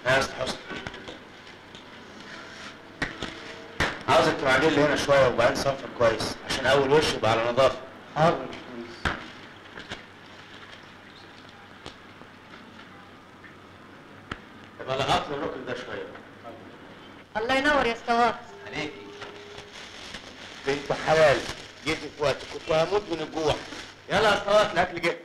يا استاذ حسني عاوزك تبعدين لي هنا شويه وبعدين صنفر كويس عشان اول وش يبقى على نظافه حاضر يا باشمهندس يبقى لقطت الركن ده شويه الله ينور يا استواط عليكي بنت حلال جيتي في وقت كنت هموت من الجوع يلا يا استواط الاكل جه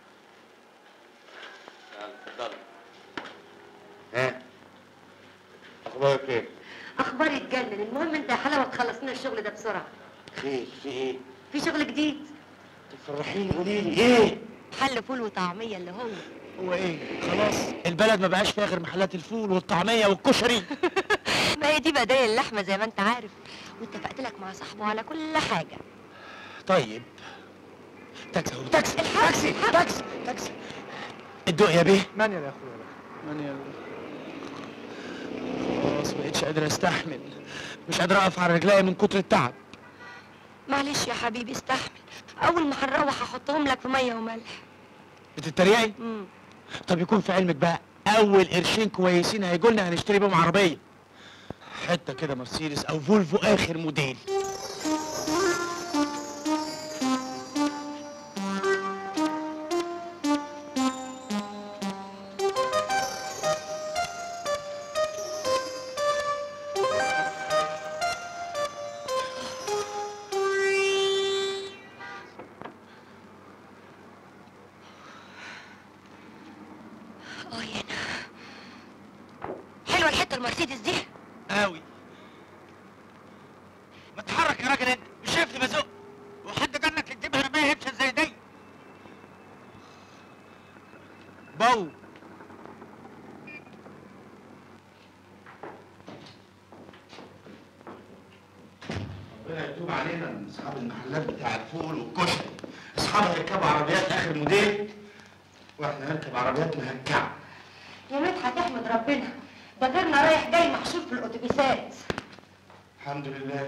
يلا اتفضل ها اخبارك ايه؟ اخباري تجنن المهم انت يا حلاوه تخلص لنا الشغل ده بسرعه خير في ايه؟ في شغل جديد تفرحيني قولي لي ايه؟ حل فول وطعميه اللي هو هو ايه خلاص البلد ما بقاش فيها غير محلات الفول والطعميه والكشري ما هي دي بدايل اللحمه زي ما انت عارف واتفقت لك مع صاحبه على كل حاجه طيب تاكسي اهو تاكسي الحق، تاكسي الحق. تاكسي تاكسي الدق يا بيه مانيال يا اخويا مانيال خلاص بقيتش قادر استحمل مش قادر اقف على رجلي من كتر التعب معلش يا حبيبي استحمل اول ما هنروح هحطهم لك في ميه وملح بتتريقي مم. طب يكون في علمك بقى اول قرشين كويسين هيجولنا هنشتري بيهم عربيه حته كده مرسيدس او فولفو اخر موديل اه يا انا حلوه الحته المرسيدس دي قوي ما تتحرك يا راجل انت مش شايفني بزق وحد قال لك تجيبها رمايه هبشه زي دي بو ربنا يتوب علينا من اصحاب المحلات بتاع الفول والكشري اصحابها يركبوا عربيات اخر موديل واحنا نركب عربيات مهكعه يا مدحت احمد ربنا ده غيرنا رايح جاي محشور في الاتوبيسات الحمد لله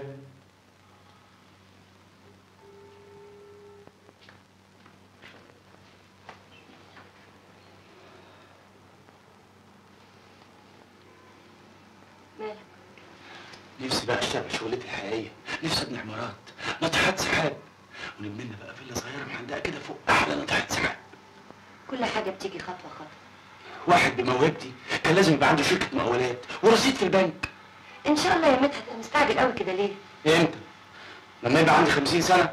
مالك نفسي بقى اشتغل شغلتي الحقيقيه نفسي ابني عمارات ناطحات سحاب ونبني لنا بقى فيلا صغيره محندقه كده فوق احلى ناطحات سحاب كل حاجه بتيجي خطوه خطوه واحد بموهبتي كان لازم يبقى عنده شركه مقاولات ورصيد في البنك ان شاء الله يا مدحت انت مستعجل قوي كده ليه امتى لما يبقى عندي خمسين سنه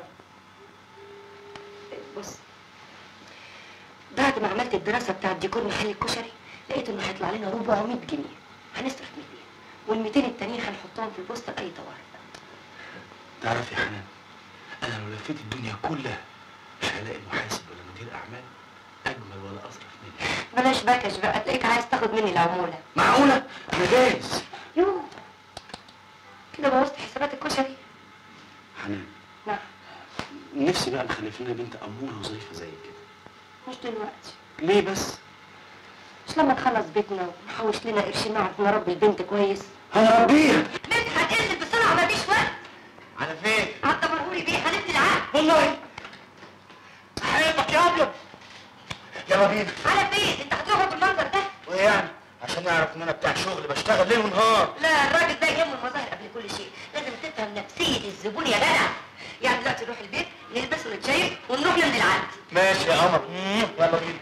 بص بعد ما عملت الدراسه بتاعت ديكور محل الكشري لقيت انه هيطلع لنا 400 جنيه هنصرف 200 وال 200 التانيين هنحطهم في البوسطه لاي طوارئ تعرف يا حنان انا لو لفيت الدنيا كلها مش هلاقي محاسب ولا مدير اعمال اجمل ولا اصرف مني بلاش باكش بقى تلاقيك عايز تاخد مني العموله معقوله انا جاهز يو كده بوظت حسابات الكشري حنان نعم نفسي بقى نخلف لنا بنت اموره وظريفه زي كده مش دلوقتي ليه بس مش لما نخلص بيتنا ونحوش لنا قرشين نعرف نربي البنت كويس هنربيها مدحت انزل بسرعه مفيش وقت على فين عدى مرهوري بيه هنبني العقد والله احبك يا ابيض يلا بينا على فين انت هتروح بالمنظر ده وايه يعني عشان نعرف ان انا بتاع شغل بشتغل ليل ونهار لا الراجل ده يهمه المظاهر قبل كل شيء لازم تفهم نفسيه الزبون يا جدع يعني دلوقتي نروح البيت نلبس ونتشيك ونروح نمضي العقد ماشي يا قمر يلا بينا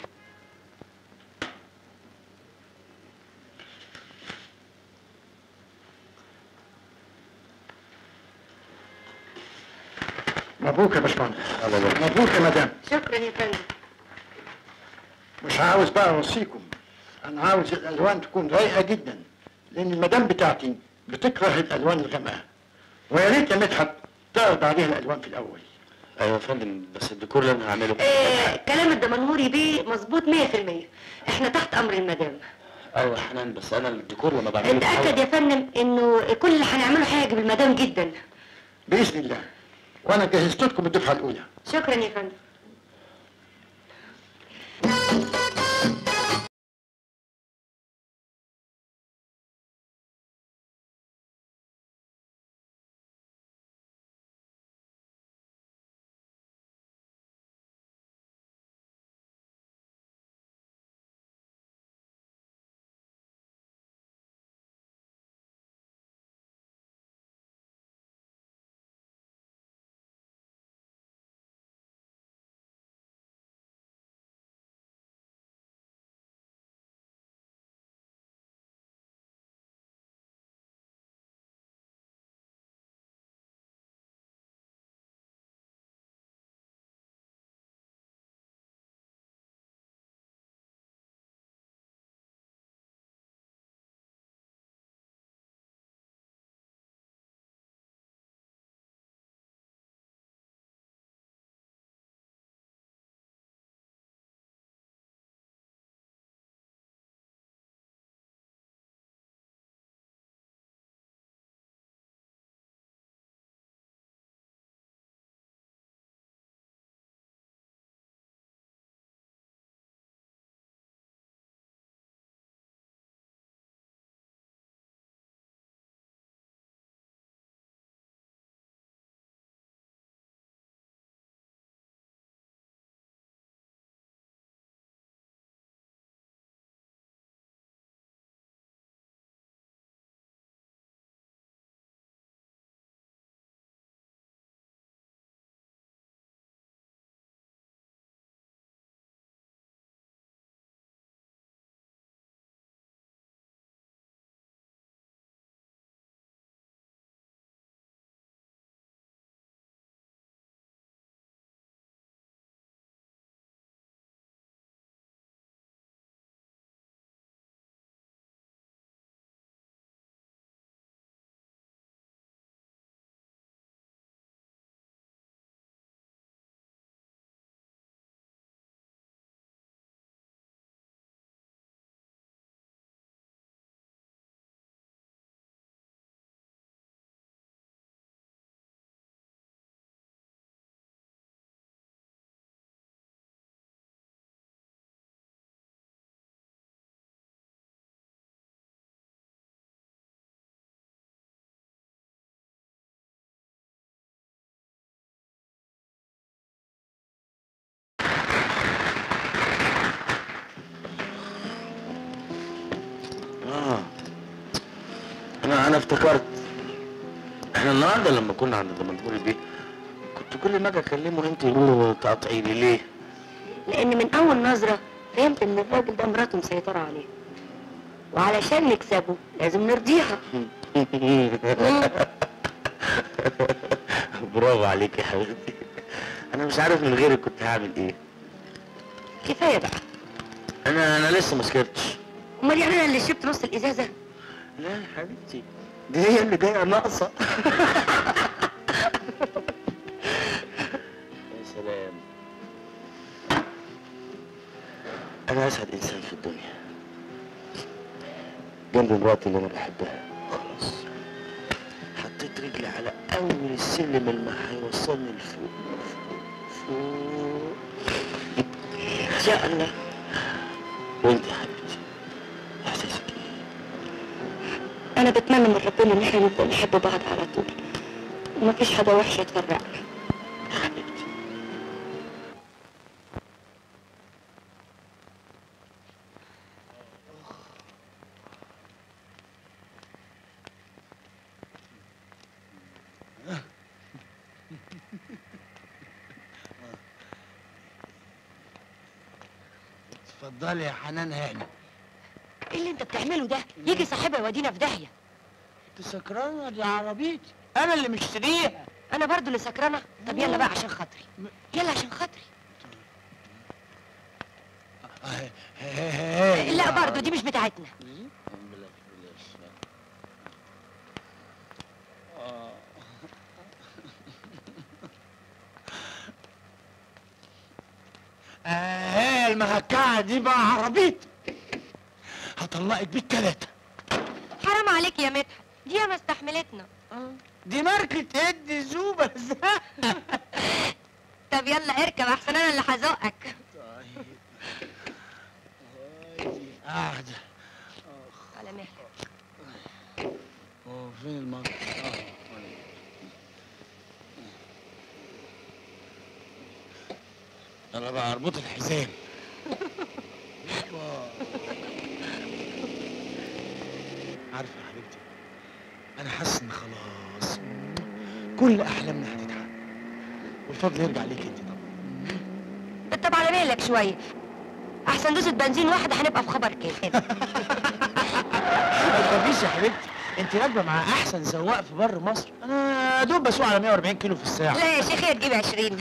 مبروك يا باشمهندس مبروك يا مدام شكرا يا فندم مش عاوز بقى اوصيكم انا عاوز الالوان تكون رايقه جدا لان المدام بتاعتي بتكره الالوان الغامقه ويا ريت يا مدحت تعرض عليها الالوان في الاول ايوه يا فندم بس الديكور اللي انا هعمله آه كلام الدمنهوري بيه مظبوط 100% احنا تحت امر المدام ايوه يا حنان بس انا الديكور لما بعمله اتاكد يا فندم انه كل اللي هنعمله هيعجب المدام جدا باذن الله وانا جهزت لكم الدفعه الاولى شكرا يا فندم انا افتكرت احنا النهارده لما كنا عند الدمنتور البيت كنت كل ما اجي اكلمه انت يقولوا تقاطعي لي ليه؟ لان من اول نظرة فهمت ان الراجل ده مراته مسيطرة عليه وعلشان نكسبه لازم نرضيها برافو عليك يا حبيبتي انا مش عارف من غيرك كنت هعمل ايه كفاية بقى انا انا لسه ما سكرتش امال يعني انا اللي شربت نص الازازة لا يا حبيبتي دي هي اللي جايه ناقصه يا سلام انا اسعد انسان في الدنيا جنب مراتي اللي انا بحبها خلاص حطيت رجلي على اول السلم اللي هيوصلني لفوق فوق ان شاء الله وانت يا حبيبتي احساسك ايه انا بتمنى من ربنا ان احنا نفضل نحب بعض على طول ومفيش حاجة وحشة تفرقنا حبيبتي اتفضلي يا حنان هاني ايه اللي انت بتعمله ده يجي صاحبها يودينا في داهية انت سكرانه دي عربيتي انا اللي مشتريها انا برضو اللي سكرانة طب يلا بقى عشان خاطري يلا عشان خاطري لا برضو دي مش بتاعتنا اهي المهكعه دي بقى عربيتي هطلقك بالتلاته حرام عليك يا مدحت دي ما استحملتنا دي ماركة ادي زوبة طب يلا اركب احسن انا اللي هزقك قاعدة على مهلك هو فين المطر؟ يلا بقى اربط الحزام عارفة يا حبيبتي أنا حاسس إن خلاص كل أحلامنا هتتحقق والفضل يرجع ليك أنت طبعا طب على مهلك شوية احسن دوسة بنزين واحدة هنبقى في خبر كده ما تخافيش يا حبيبتي أنت راكبة مع أحسن سواق في بر مصر أنا يا دوب بسوق على 140 كيلو في الساعة لا يا شيخ هي تجيب عشرين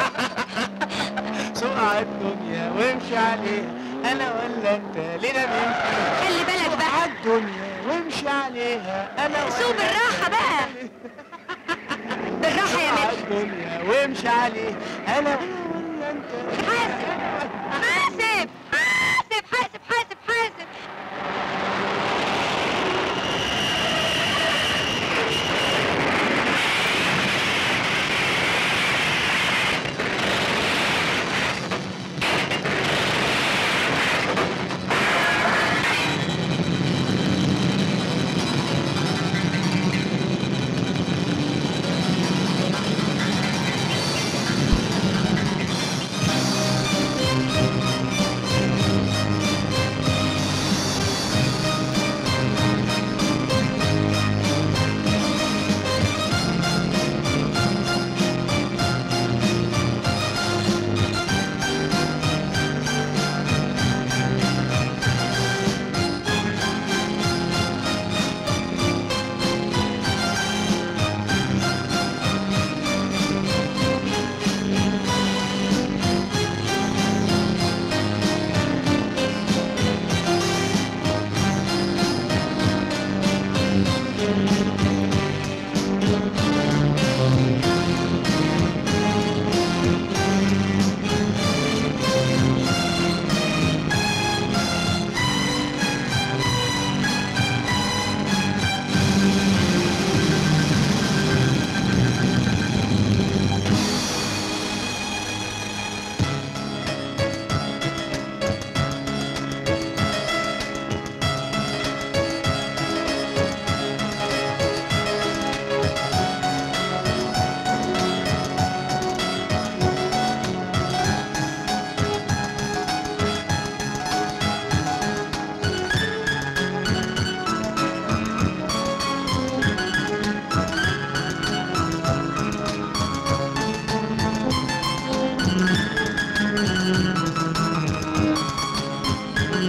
سوق على الدنيا وامشي عليها أنا ولا أنت لينا نمشي خلي بالك بقى على الدنيا وامشي عليها أنا ولا سوق بالراحة بقى بالراحة يا على مدحت الدنيا وامشي عليها أنا ولا أنت حاسب حاسب حاسب حاسب حاسب حاسب Thank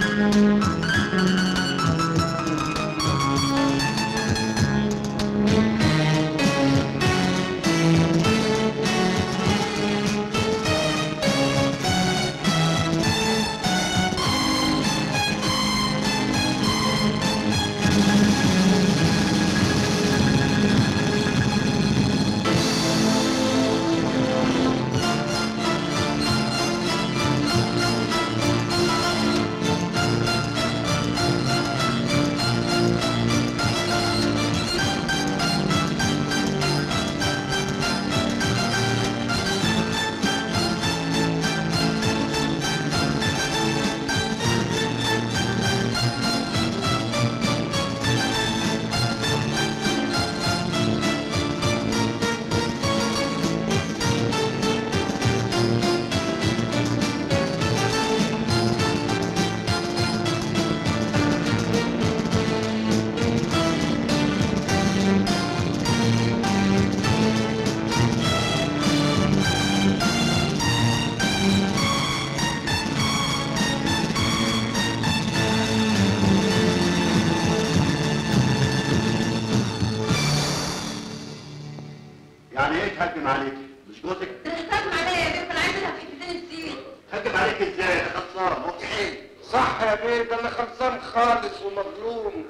يعني ايه تهجم عليك؟ مش جوزك؟ تهتم عليا يا بنت انا عايزه العب حتتين السيل تهجم عليك ازاي؟ ده خسران مستحيل صح يا بيه ده انا خلصان خالص ومظلوم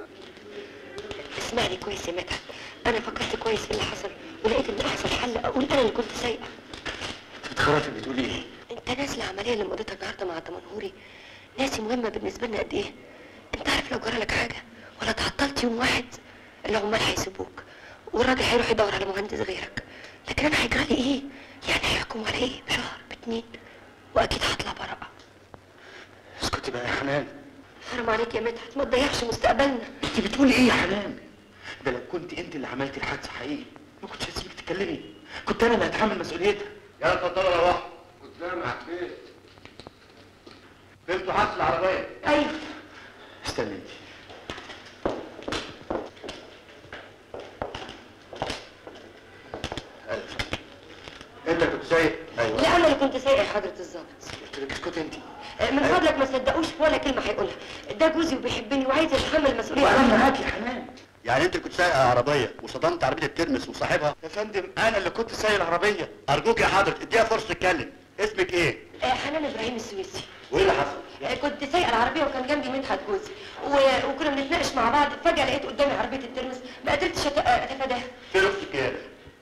اسمعني كويس يا مدحت انا فكرت كويس في اللي حصل ولقيت ان احسن حل اقول انا اللي كنت سايقه بتخرفي بتقولي ايه؟ انت ناسي العمليه اللي مضيتها النهارده مع الدمنهوري ناسي مهمه بالنسبه لنا قد ايه انت عارف لو جرى لك حاجه ولا تعطلت يوم واحد العمال هيسيبوك والراجل هيروح يدور على مهندس غيرك لكن انا هيجرى لي ايه يعني هيحكموا على ايه بشهر باتنين واكيد هطلع براءه اسكتي بقى يا حنان حرام عليك يا مدحت ما تضيعش مستقبلنا انت بتقولي ايه يا حنان؟ ده لو كنت انت اللي عملتي الحادثه حقيقي ما كنتش هسيبك تتكلمي كنت انا اللي هتحمل مسؤوليتها يلا اتفضلوا روحوا قدامك بيه فهمتوا حادث العربية ايوه استني انت انت كنت سايق؟ ايوه لا انا اللي كنت سايقه يا حضره الظابط قلت لك اسكتي انت من فضلك ما تصدقوش ولا كلمه هيقولها ده جوزي وبيحبني وعايز يتحمل مسؤوليه وانا معاكي يا حنان يعني انت كنت سايق عربية وصدمت عربية الترمس وصاحبها؟ يا فندم انا اللي كنت سايق العربيه ارجوك يا حضرة اديها فرصة تتكلم اسمك ايه؟ آه، حنان ابراهيم السويسي وايه اللي حصل؟ آه، كنت سايقه العربيه وكان جنبي مدحت جوزي و... وكنا بنتناقش مع بعض فجاه لقيت قدامي عربيه الترمس ما قدرتش أت- آه، اتفاداها فين اختك ايه؟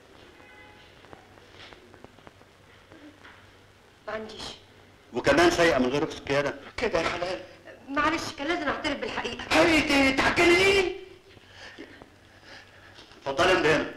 ما عنديش وكمان سايقة من غير اختك كده كده يا حنان معلش كان لازم اعترف بالحقيقه هي تحكلني اتفضلي من هنا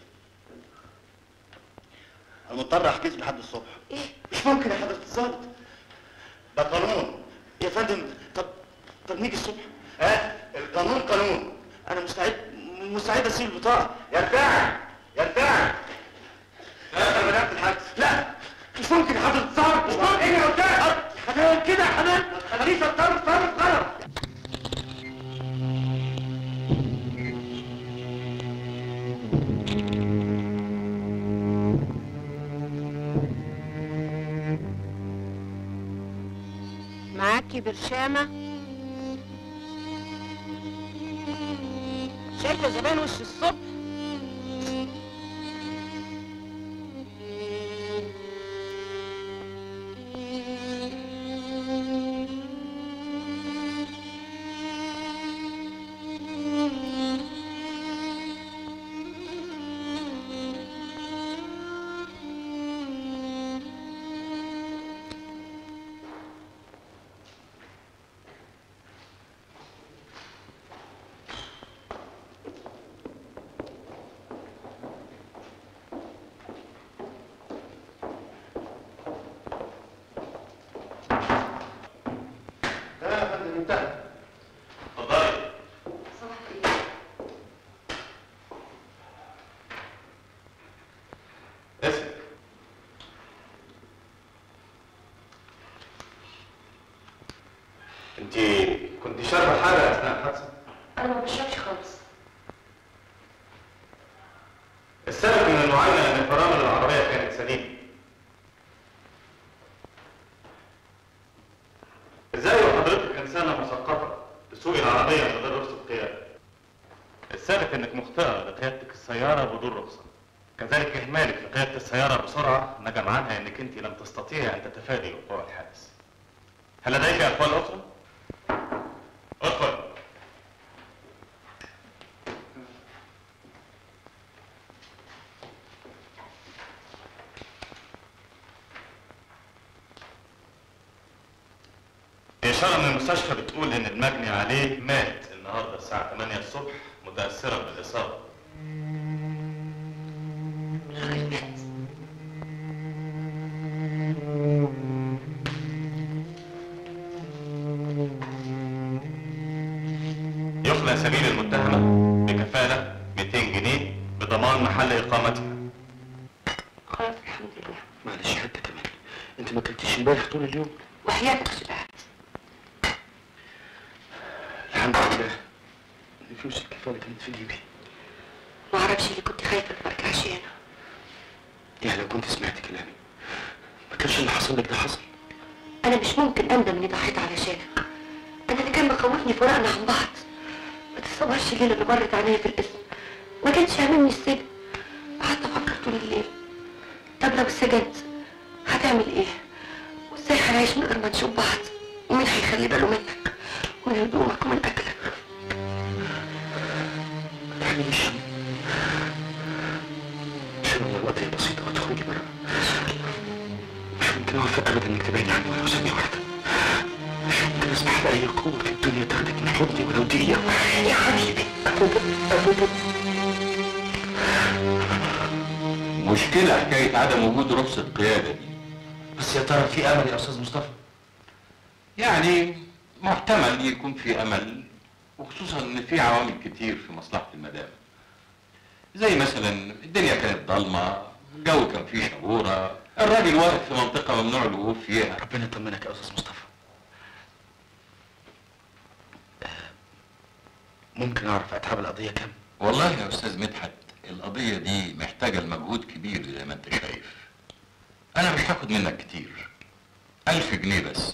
انا مضطر احجز لحد الصبح ايه مش ممكن يا حضره الظابط ده قانون يا فندم طب طب نيجي الصبح ها القانون قانون انا مستعد مستعد اسيب البطاقه يرتاح يرتاح لا انا بدات الحجز لا مش ممكن يا حضره الظابط مش ممكن ايه يا استاذ حنان كده يا حنان خليفه تصرف تصرف غلط معاكي برشامة شايفة زمان وش الصبح لا يا فندم انتهى اتفضلي صباح الخير اسمك انت كنت شاربه حاجه اثناء الحادثه انا ما بشربش خالص السبب من المعاينه ان فرامل العربيه كانت سليمه ازاي وحضرتك انسانه العربية من غير رخصة قيادة الثابت انك مخطئة لقيادتك السيارة بدون رخصة كذلك اهمالك لقيادة السيارة بسرعة نجم عنها انك انت لم تستطيعي ان تتفادي وقوع الحادث هل لديك اقوال اخرى؟ ادخل إشارة من المستشفى بتقول إن المجني عليه مات النهاردة الساعة 8 الصبح متأثرا بالإصابة. يخلى سبيل المتهمة بكفالة 200 جنيه بضمان محل إقامتها. خلاص الحمد لله معلش حته كمان انت ما اكلتيش امبارح طول اليوم وحياتك شبعت الحمد لله إن فلوس الكفاله كانت في جيبي ما اعرفش اللي كنت خايفه ما ارجعش هنا يعني لو كنت سمعت كلامي ما كانش اللي حصل لك ده حصل انا مش ممكن اندم اني ضحيت علشانك انا اللي كان مخوفني فراقنا عن بعض ما تتصورش الليله اللي مرت عليا في القسم ما كانش هاممني السجن قعدت افكر طول الليل طب لو اتسجنت هتعمل ايه وازاي هنعيش من غير ما نشوف بعض ومين هيخلي باله منك ومن هدومك ومن اكلك معلش ان شاء الله القضيه بسيطه وتخرجي بره مش ممكن اوافق ابدا انك تبعدي عني ولو ثانيه واحده مش ممكن اسمح لاي قوه في الدنيا تاخدك من حضني ولو دقيقه يا حبيبي مشكلة حكاية عدم وجود رخصة قيادة دي بس يا ترى في امل يا استاذ مصطفى يعني محتمل يكون في أمل وخصوصا إن في عوامل كتير في مصلحة المدام زي مثلا الدنيا كانت ضلمة الجو كان فيه شبورة الراجل واقف في منطقة ممنوع الوقوف فيها ربنا يطمنك يا استاذ مصطفى آه، ممكن اعرف اتعاب القضيه كام والله يا أستاذ مدحت القضية دي محتاجة لمجهود كبير زي ما أنت شايف أنا مش هاخد منك كتير ألف جنيه بس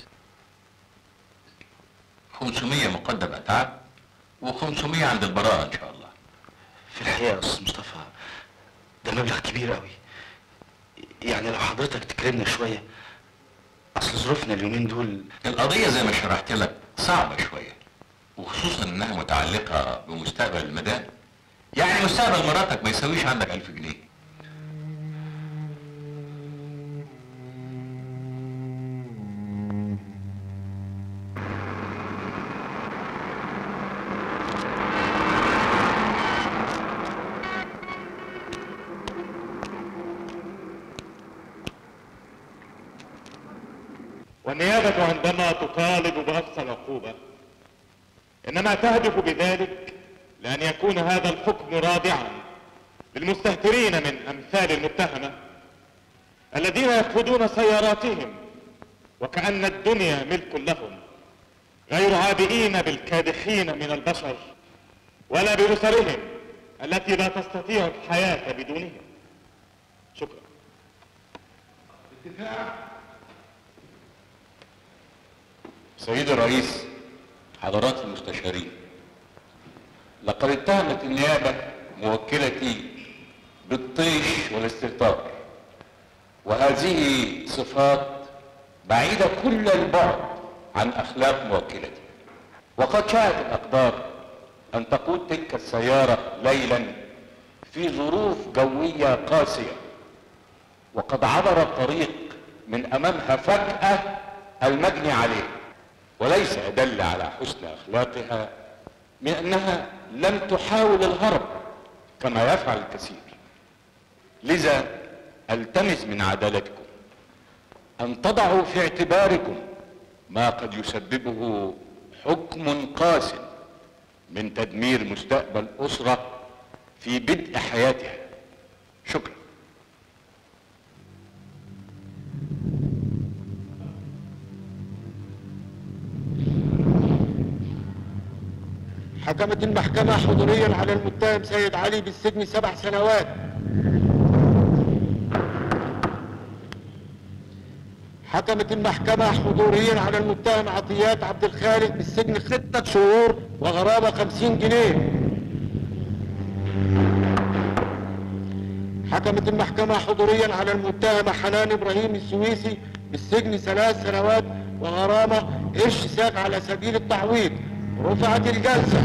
500 مقدم أتعاب و500 عند البراءة إن شاء الله في الحقيقه يا استاذ مصطفى ده مبلغ كبير قوي يعني لو حضرتك تكرمنا شويه اصل ظروفنا اليومين دول القضية زي ما شرحت لك صعبة شوية وخصوصا إنها متعلقة بمستقبل المدام يعني مستقبل مراتك ما يساويش عندك ألف جنيه والنيابة عندما تطالب بأقصى العقوبة إنما تهدف بذلك لأن يكون هذا الحكم رادعا للمستهترين من أمثال المتهمة الذين يقودون سياراتهم وكأن الدنيا ملك لهم غير عابئين بالكادحين من البشر ولا بأسرهم التي لا تستطيع الحياة بدونهم شكرا سيد الرئيس حضرات المستشارين لقد اتهمت النيابة موكلتي بالطيش والاستهتار وهذه صفات بعيدة كل البعد عن أخلاق موكلتي وقد شاءت الأقدار أن تقود تلك السيارة ليلا في ظروف جوية قاسية وقد عبر الطريق من أمامها فجأة المجني عليه وليس يدل على حسن اخلاقها من انها لم تحاول الهرب كما يفعل الكثير لذا التمس من عدالتكم ان تضعوا في اعتباركم ما قد يسببه حكم قاس من تدمير مستقبل اسره في بدء حياتها شكرا حكمت المحكمة حضوريا على المتهم سيد علي بالسجن سبع سنوات حكمت المحكمة حضوريا على المتهم عطيات عبد الخالق بالسجن ستة شهور وغرامة خمسين جنيه حكمت المحكمة حضوريا على المتهمة حنان إبراهيم السويسي بالسجن ثلاث سنوات وغرامة قرش ساق على سبيل التعويض رفعت الجلسة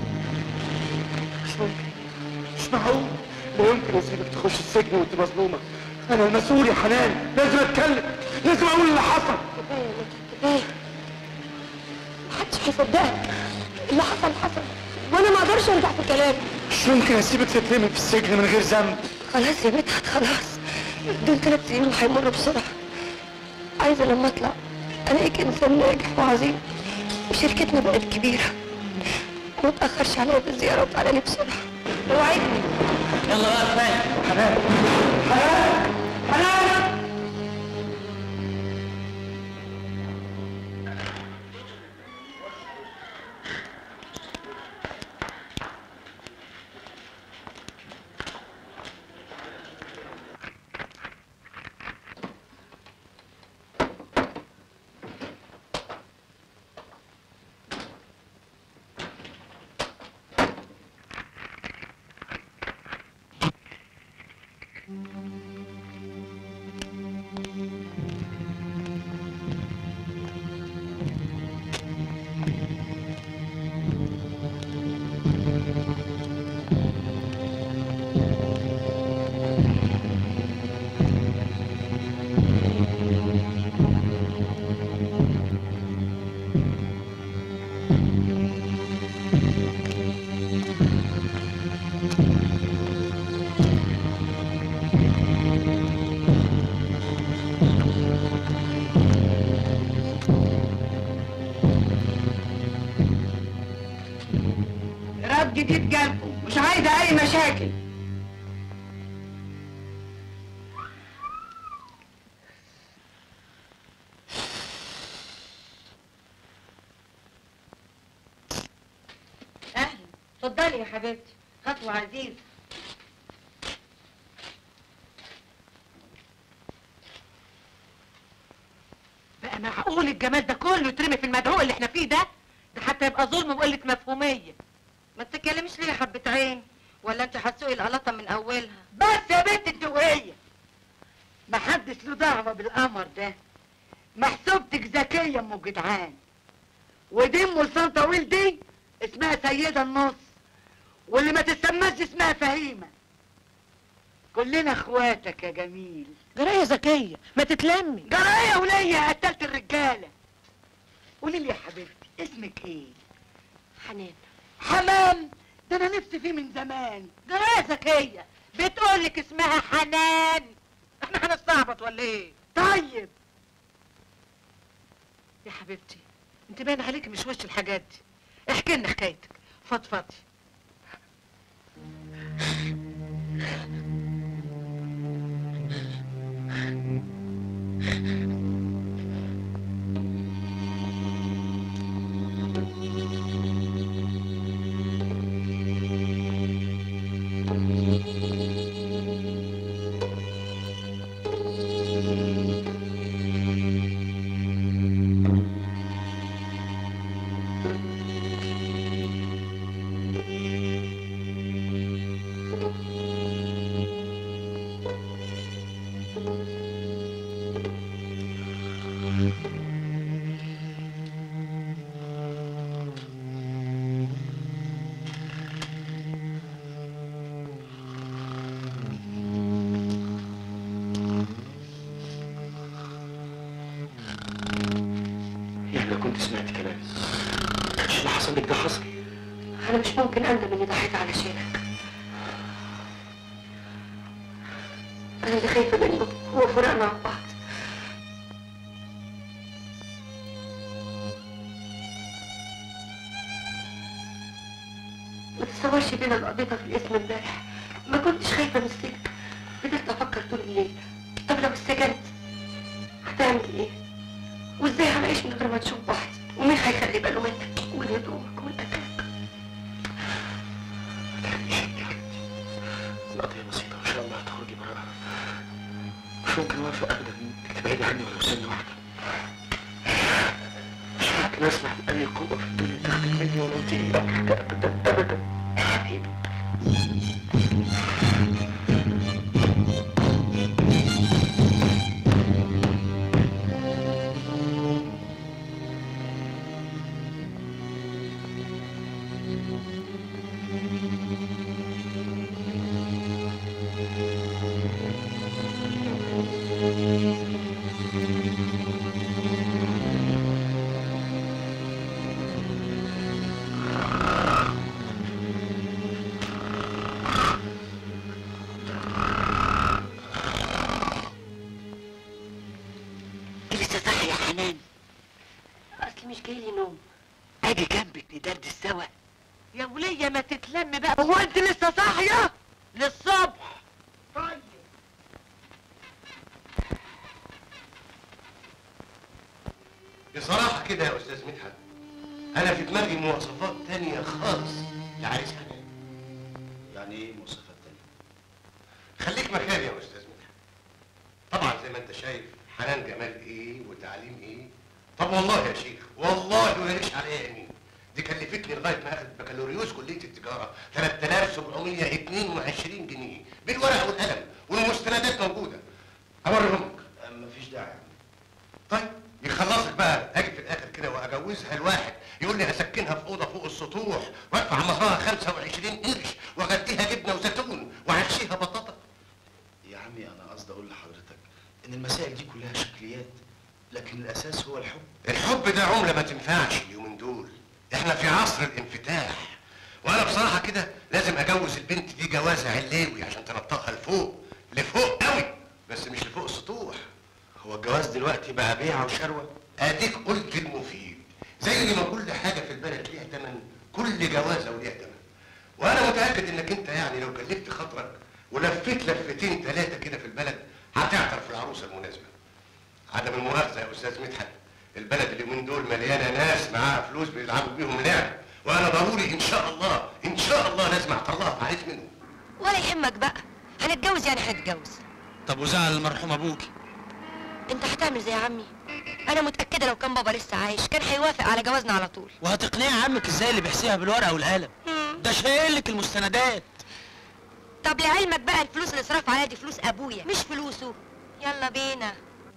مش ممكن مش معقول لا يمكن اسيبك تخش السجن وانت مظلومه انا المسؤول يا حنان لازم اتكلم لازم اقول اللي حصل كفايه يا مجدي كفايه محدش هيصدقك اللي حصل حصل وانا ما اقدرش ارجع في كلامي مش ممكن اسيبك تترمي في السجن من غير ذنب خلاص يا مدحت خلاص دول ثلاث سنين وهيمروا بسرعه عايزه لما اطلع الاقيك انسان ناجح وعظيم وشركتنا بقت كبيره ما تاخرش عليا بالزياره وتعالى لي بسرعه اوعدني يلا بقى كفايه حنان حنان حنان رد جديد جالكم مش عايزه اي مشاكل اهلا اتفضلي يا حبيبتي خطوه عزيزه بقى معقول الجمال ده كله يترمي في المدعوق اللي احنا فيه ده ده حتى يبقى ظلم وقله مفهوميه ما تتكلميش ليه يا حبه عين ولا انت هتسوقي القلطه من اولها بس يا بنت الدوقية محدش له دعوة بالقمر ده محسوبتك ذكية ام جدعان ودي ام لسان طويل دي اسمها سيدة النص واللي ما تسماش اسمها فهيمة كلنا اخواتك يا جميل جرايه ذكيه ما تتلمي جرايه وليا قتلت الرجالة قولي لي يا حبيبتي اسمك ايه حنان حمام ده انا نفسي فيه من زمان جرايه ذكيه بتقول لك اسمها حنان احنا هنستعبط ولا ايه طيب يا حبيبتي انت باين عليكي مش وش الحاجات دي احكي لنا حكايتك فضفضي يعني لو كنت سمعت كلامي كانش اللي حصل لك ده حصل انا مش ممكن اندم اني ضحيت علشانك انا اللي خايفه منه هو فراقنا عن بعض ما تتصورش بينا القضية في الاسم امبارح ما كنتش خايفه من السجن فضلت افكر طول الليل طب لو اتسجنت هتعمل ايه وازاي هنعيش من غير ما نشوف بعض ومين هيخلي باله منك ومن هدومك ومن اكلك القضية بسيطة وإن شاء الله هتخرجي براءة مش ممكن أوافق أبدا إنك تبعدي عني ولو سنة واحدة مليون ودقيقة أبدا أبدا حبيبي لسه صاحي يا حنان اصلي مش جايلي نوم اجي جنبك ندردش سوا يا ولية ما تتلم بقى هو انت لسه صاحيه للصبح طيب بصراحة كده يا أستاذ مدحت أنا في دماغي مواصفات تانية خالص لعريس حنان يعني إيه مواصفات تانية؟ خليك مكاني يا أستاذ مدحت طبعا زي ما أنت شايف حنان جمال إيه وتعليم إيه طب والله يا شيخ والله ماليش عليها يمين دي كلفتني لغاية ما أخدت بكالوريوس كلية التجارة 3722 جنيه بالورقة والقلم والمستندات موجودة أوريهم لك مفيش داعي طيب يخلصك بقى اجي في الاخر كده واجوزها لواحد يقول لي هسكنها في اوضه فوق السطوح وادفع مهرها 25 قرش واغديها جبنه وزيتون وهحشيها بطاطا يا عمي أنا قصدي أقول لحضرتك إن المسائل دي كلها شكليات لكن الأساس هو الحب الحب ده عمله ما تنفعش اليومين دول احنا في عصر الانفتاح وانا بصراحه كده لازم اجوز البنت دي جوازه علوي عشان تنطقها لفوق لفوق قوي بس مش لفوق السطوح هو الجواز دلوقتي بقى بيعة وشروة اديك قلت المفيد زي ما كل حاجه في البلد ليها ثمن كل جوازه وليها ثمن وانا متاكد انك انت يعني لو كلفت خاطرك ولفيت لفتين ثلاثه كده في البلد هتعثر في العروسه المناسبه عدم المؤاخذه يا استاذ مدحت البلد اليومين دول مليانه ناس معاها فلوس بيلعبوا بيهم لعب وانا ضروري ان شاء الله ان شاء الله لازم اعطلها في عريس منهم ولا يهمك بقى هنتجوز يعني هنتجوز طب وزعل المرحوم أبوكي انت هتعمل زي عمي انا متاكده لو كان بابا لسه عايش كان هيوافق على جوازنا على طول وهتقنعي عمك ازاي اللي بيحسيها بالورقة والقلم مم. ده شايل لك المستندات طب لعلمك بقى الفلوس اللي صرف عليها دي فلوس ابويا مش فلوسه يلا بينا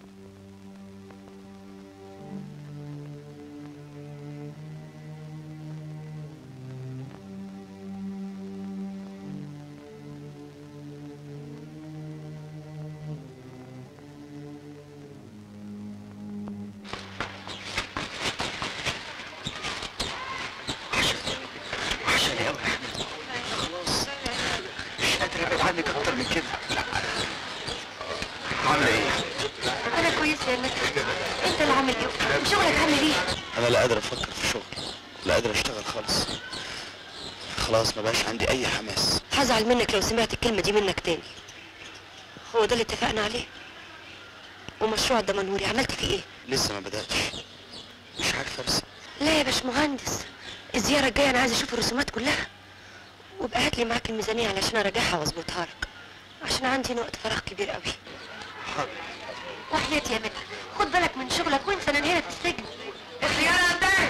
وحشاني قوي خلاص مش قادر ابعد عنك اكتر من كده عامله ايه؟ انا كويسه يا مدحت انت اللي عامل ايه وشغلك عامل ايه انا لا قادر افكر في شغل لا قادر اشتغل خالص خلاص ما بقاش عندي اي حماس هزعل منك لو سمعت الكلمه دي منك تاني هو ده اللي اتفقنا عليه ومشروع الدمنهوري عملت فيه ايه لسه ما بداتش مش عارف ارسم لا يا باشمهندس الزياره الجايه انا عايز اشوف الرسومات كلها وابقى هات لي معاك الميزانيه علشان اراجعها واظبطها لك عشان عندي وقت فراغ كبير قوي حاضر وحياتي يا مدحت خد بالك من شغلك وانسى انا هنا في السجن الخيانه ده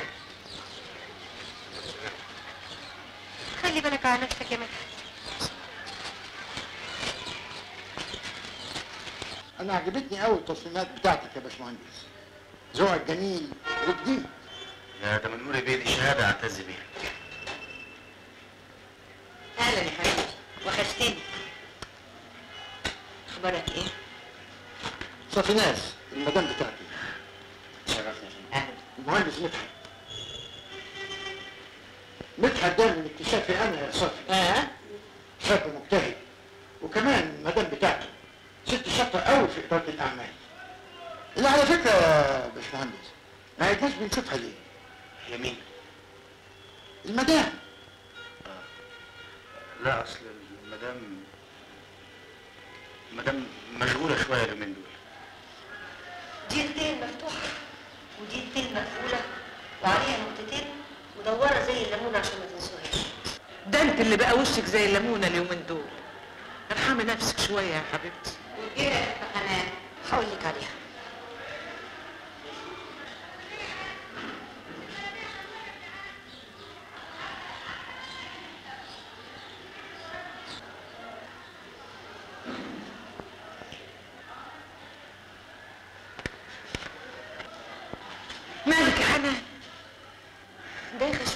خلي بالك على نفسك يا مدحت انا عجبتني قوي التصميمات بتاعتك يا باشمهندس ذوقك جميل وجديد يا ده من نور بيه دي شهاده اعتز بيها اهلا يا حبيبي وحشتني اخبارك ايه صافيناس المدام بتاعتي شرفني اهلا المهندس مدحت مدحت ده من اكتشافي انا يا صافي اه شاب مجتهد وكمان المدام بتاعته ست شاطره قوي في اداره الاعمال اللي على فكره يا باشمهندس ما عدناش بنشوفها ليه هي مين؟ المدام لا اصل المدام المدام مشغوله شويه اليومين دول دي ايدين مفتوحه ودي ايدين مقفوله وعليها نقطتين مدوره زي الليمونه عشان ما تنسوهاش ده انت اللي بقى وشك زي الليمونه اليومين دول ارحمي نفسك شويه يا حبيبتي ايه يا حنان هقول لك عليها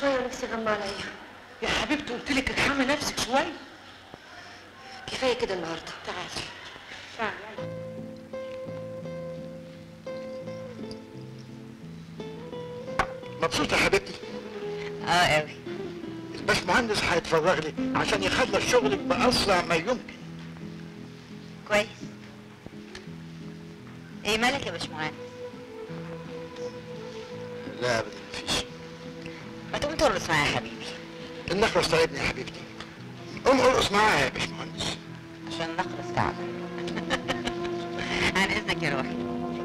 كفايه نفسي غمى عليا يا حبيبتي قلت لك ارحمي نفسك شويه كفايه كده النهارده تعالي تعالي مبسوطة يا حبيبتي اه قوي الباشمهندس هيتفرغ لي عشان يخلص شغلك بأسرع ما يمكن كويس ايه مالك يا باشمهندس لا ابدا مفيش ما تقوم ترقص معايا يا حبيبي النخرس تعبني يا حبيبتي قوم ارقص معايا يا باشمهندس عشان نخلص تعب عن اذنك يا روحي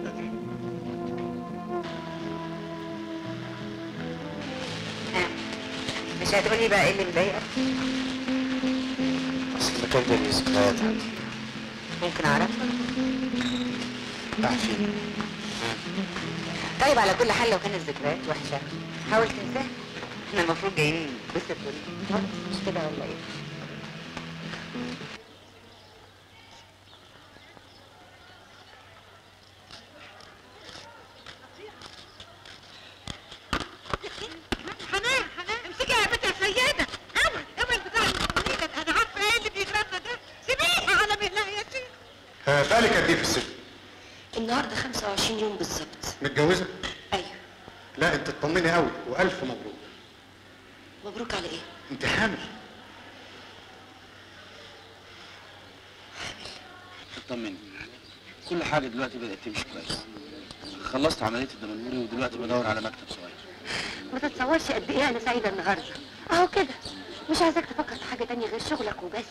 ها، مش هتقولي بقى ايه اللي مضايقك اصل المكان ده ليه ذكريات عندي ممكن اعرفها عارفين طيب على كل حال لو كانت ذكريات وحشه حاول تنساها احنا المفروض جايين نتبسط ونتفرج، مش كده ولا ايه حنان حنان امسكي يا بنت يا سيدة اوعي اوعي البتاع المؤمنين انا عارفة ايه اللي بيجربنا ده سيبيها على مهلها يا شيخ بالك قد ايه في السجن النهارده 25 يوم بالظبط متجوزه ايوه لا انت تطمني قوي والف مبروك مبروك على ايه انت حامل اطمني كل حاجه دلوقتي بدات تمشي كويس خلصت عمليه الدمنهوري ودلوقتي بدور على مكتب صغير ما تتصورش قد ايه انا سعيده النهارده اهو كده مش عايزاك تفكر في حاجه تانية غير شغلك وبس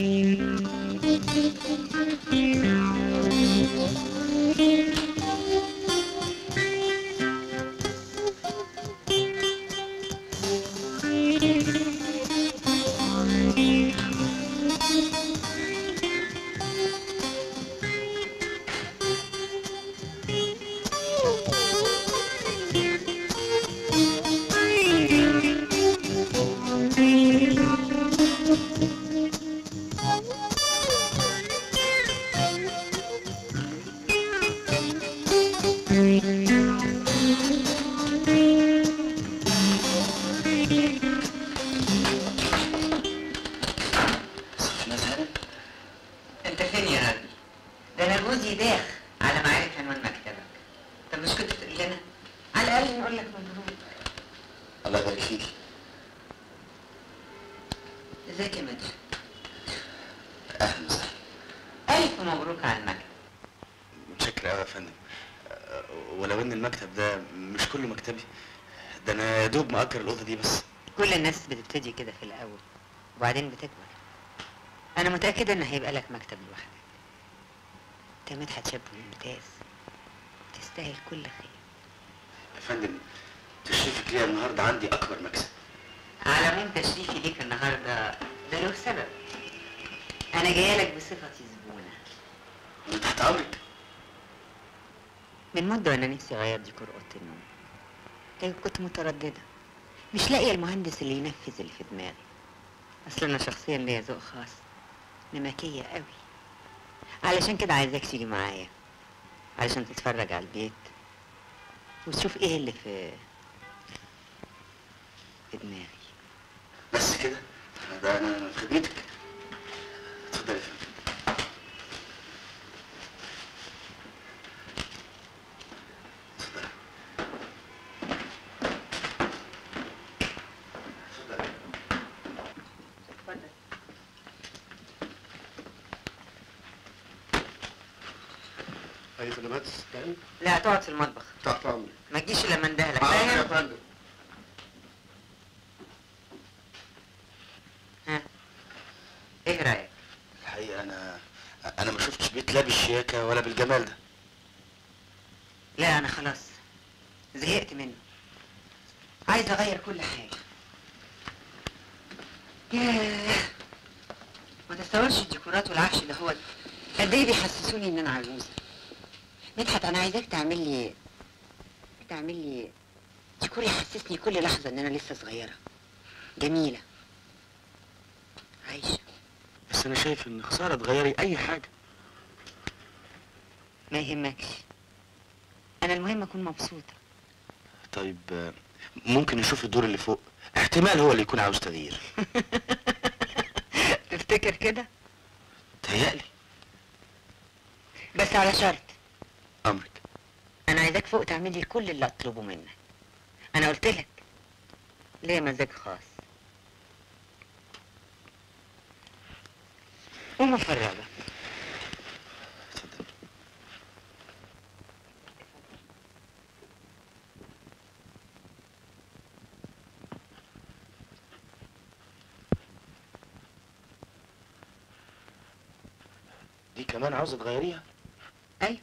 مزهرة انت فين يا راجل ده انا جوزي داخ على ما عرف عنوان مكتبك طب مش كنت تقول لنا على الاقل نقول لك مبروك الله يبارك فيك ازيك يا مدحت اهلا وسهلا الف مبروك على المكتب متشكر قوي يا فندم أه، ولو ان المكتب ده مش كله مكتبي ده انا يا دوب مأجر الاوضه دي بس كل الناس بتبتدي كده في الاول وبعدين بتكبر انا متاكده ان هيبقى لك مكتب لوحدك انت مدحت شاب ممتاز تستاهل كل خير يا فندم تشريفك ليا النهارده عندي اكبر مكسب على العموم تشريفي ليك النهارده ده له سبب انا جايه لك بصفتي زبونه انا تحت امرك من مده وانا نفسي اغير ديكور اوضه النوم لكن كنت متردده مش لاقيه المهندس اللي ينفذ اللي في دماغي اصل انا شخصيا ليا ذوق خاص نمكيه قوي علشان كده عايزاك تيجي معايا علشان تتفرج على البيت وتشوف ايه اللي في في دماغي بس كده ده انا في خدمتك اتفضل يا فندم اتفضل اتفضل اي خدمات استنى لا تقعد في المطبخ تحت امرك ما تجيش الا من دهلك حاضر يا فاهم فندم ها ايه رايك الحقيقه انا انا ما شفتش بيت لا بالشياكه ولا بالجمال ده لا انا خلاص زهقت منه عايز اغير كل حاجه ياه ما تستوعبش الديكورات والعفش ده هو قد ايه بيحسسوني ان انا عجوزه مدحت انا عايزاك تعمل لي تعمل لي ديكور يحسسني كل لحظه ان انا لسه صغيره جميله عايشه بس انا شايف ان خساره تغيري اي حاجه ما يهمكش انا المهم اكون مبسوطه طيب آه، ممكن نشوف الدور اللي فوق احتمال هو اللي يكون عاوز تغيير تفتكر كده تهيألي بس على شرط امرك انا عايزاك فوق تعملي كل اللي اطلبه منك انا قلت لك ليه مزاج خاص قوم افرجك اتفضل دي كمان عاوزة تغيريها ايوه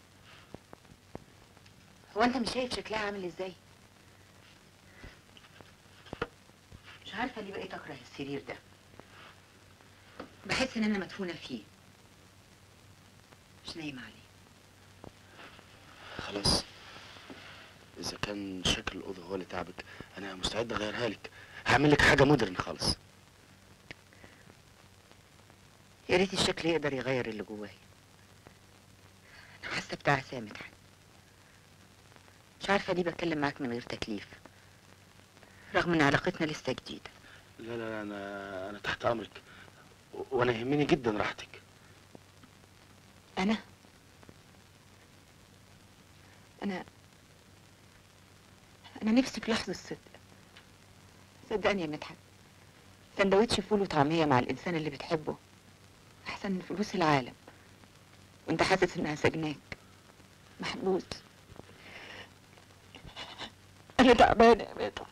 هو انت مش شايف شكلها عامل ازاي مش عارفه ليه بقيت اكره السرير ده بحس ان انا مدفونه فيه مش نايمه عليه خلاص اذا كان شكل الاوضه هو اللي تعبك انا مستعد اغيرها لك هعمل لك حاجه مودرن خالص يا ريت الشكل يقدر يغير اللي جوايا انا حاسه بتاع سامح مش عارفه ليه بتكلم معاك من غير تكليف رغم ان علاقتنا لسه جديده لا لا لا انا انا تحت امرك و- وانا يهمني جدا راحتك انا انا انا نفسي في لحظه صدق صدقني يا مدحت سندوتش فول وطعميه مع الانسان اللي بتحبه احسن من فلوس العالم وانت حاسس انها سجناك محبوس انا تعبانه يا مدحت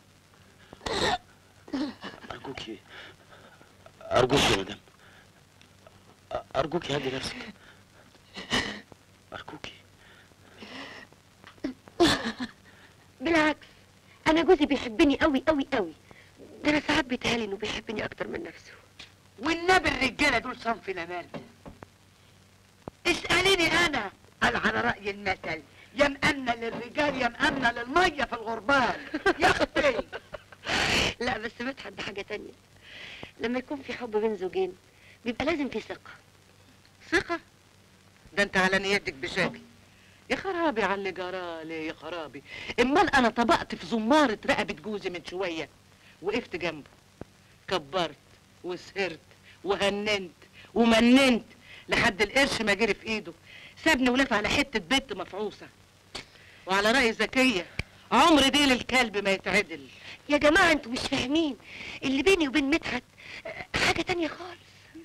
ارجوكي ارجوكي يا مدام أ- ارجوكي هدي نفسك ارجوكي بالعكس انا جوزي بيحبني قوي قوي قوي ده انا ساعات بيتهيألي انه بيحبني اكتر من نفسه والنبي الرجاله دول صنف نمال اسأليني انا قال على رأي المثل يا مأمنة للرجال يا مأمنة للمية في الغربال يا اختي لا بس مدحت ده حاجه تانية لما يكون في حب بين زوجين بيبقى لازم في ثقه ثقة ده انت على نيتك بشكل يا خرابي على اللي جرالي يا خرابي امال انا طبقت في زمارة رقبة جوزي من شوية وقفت جنبه كبرت وسهرت وهننت ومننت لحد القرش ما جري في ايده سابني ولف على حتة بنت مفعوصة وعلى رأي زكية عمر ديل الكلب ما يتعدل يا جماعه انتوا مش فاهمين اللي بيني وبين مدحت آه، حاجه تانية خالص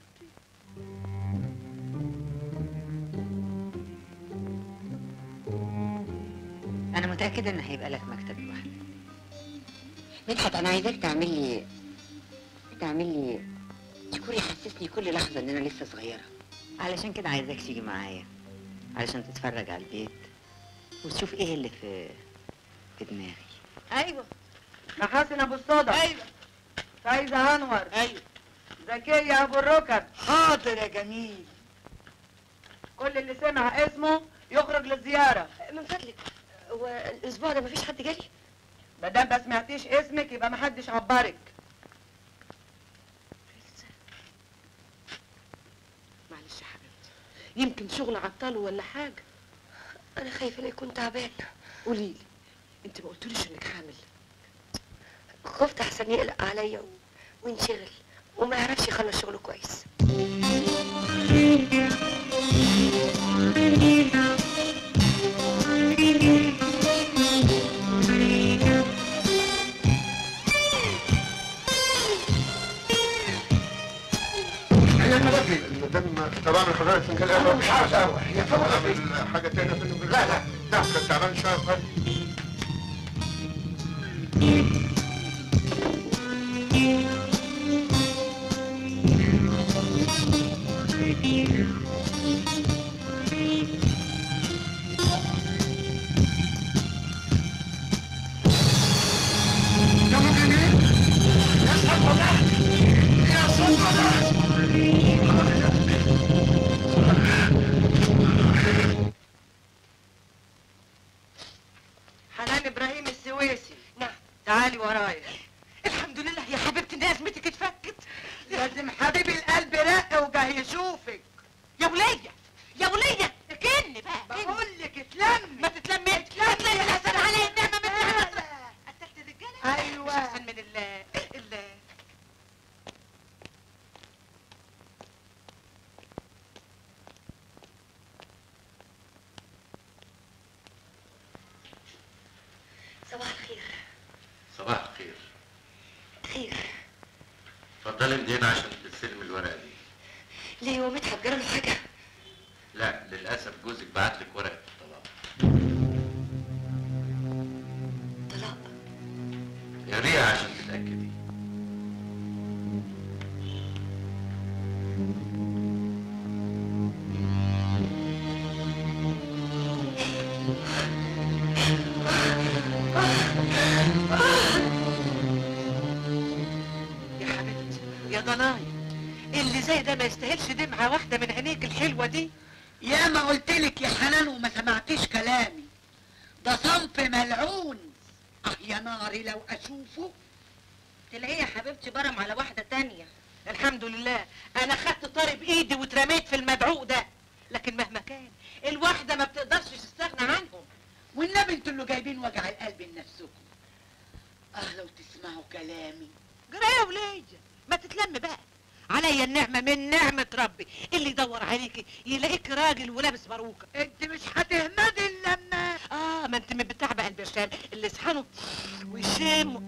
انا متأكدة ان هيبقى لك مكتب لوحدك مدحت انا عايزاك تعمل لي تعمل لي ديكور يحسسني كل لحظة ان انا لسه صغيرة علشان كده عايزاك تيجي معايا علشان تتفرج على البيت وتشوف ايه اللي في في دماغي ايوه محاسن ابو الصدى ايوه فايزة انور ايوه زكية ابو الركب حاضر يا جميل كل اللي سمع اسمه يخرج للزيارة من فضلك هو الاسبوع ده مفيش حد جالي ما دام ما سمعتيش اسمك يبقى محدش عبرك معلش يا حبيبتي يمكن شغل عطله ولا حاجة انا خايفه لا يكون تعبان قولي لي انت ما قلتليش انك حامل خفت احسن يقلق عليا و... وينشغل وما يعرفش يخلص شغله كويس هي طلبني المدام طبعا حضرتك فنجان قهوه مش عاوز قهوه هي طبعا حاجه تانية في النجوم لا لا لا كنت تعبان شويه خالص يا مجرمين يا صدمة يا صدمة حنان ابراهيم السويسي نعم تعالي ورايا الحمد لله يا حبيبتي ان ازمتك اتفكت لازم حبيب القلب رق وجاه يشوفك يا ولية يا ولية كني بقى كني. بقول لك اتلمي ما تتلمي تتلمي احسن علي النعمة من نعمة لا. قتلت الرجالة أيوة. مش احسن من ال تعالى انت هنا عشان تستلم الورقه دي ليه هو مدحت جرى له حاجه لا للاسف جوزك بعت لك ورقه الطلاق طلاق قريها عشان تتاكدي يا حبيبتي يا ضناي اللي زي ده ما يستاهلش دمعة واحدة من عينيك الحلوة دي يا ما قلت لك يا حنان وما سمعتيش كلامي ده صنف ملعون اه يا ناري لو اشوفه تلاقيه يا حبيبتي برم على واحدة تانية الحمد لله انا خدت طاري بايدي واترميت في المدعوق ده لكن مهما كان الواحدة ما بتقدرش تستغنى عنهم والنبي انتوا اللي جايبين وجع القلب لنفسكم اه لو تسمعوا كلامي جرايه وليا ما تتلم بقى عليا النعمة من نعمة ربي اللي يدور عليكي يلاقيك راجل ولابس باروكة انت مش هتهمدي الا لما اه ما انت من بتاع بقى البرشام اللي يصحنوا ويشموا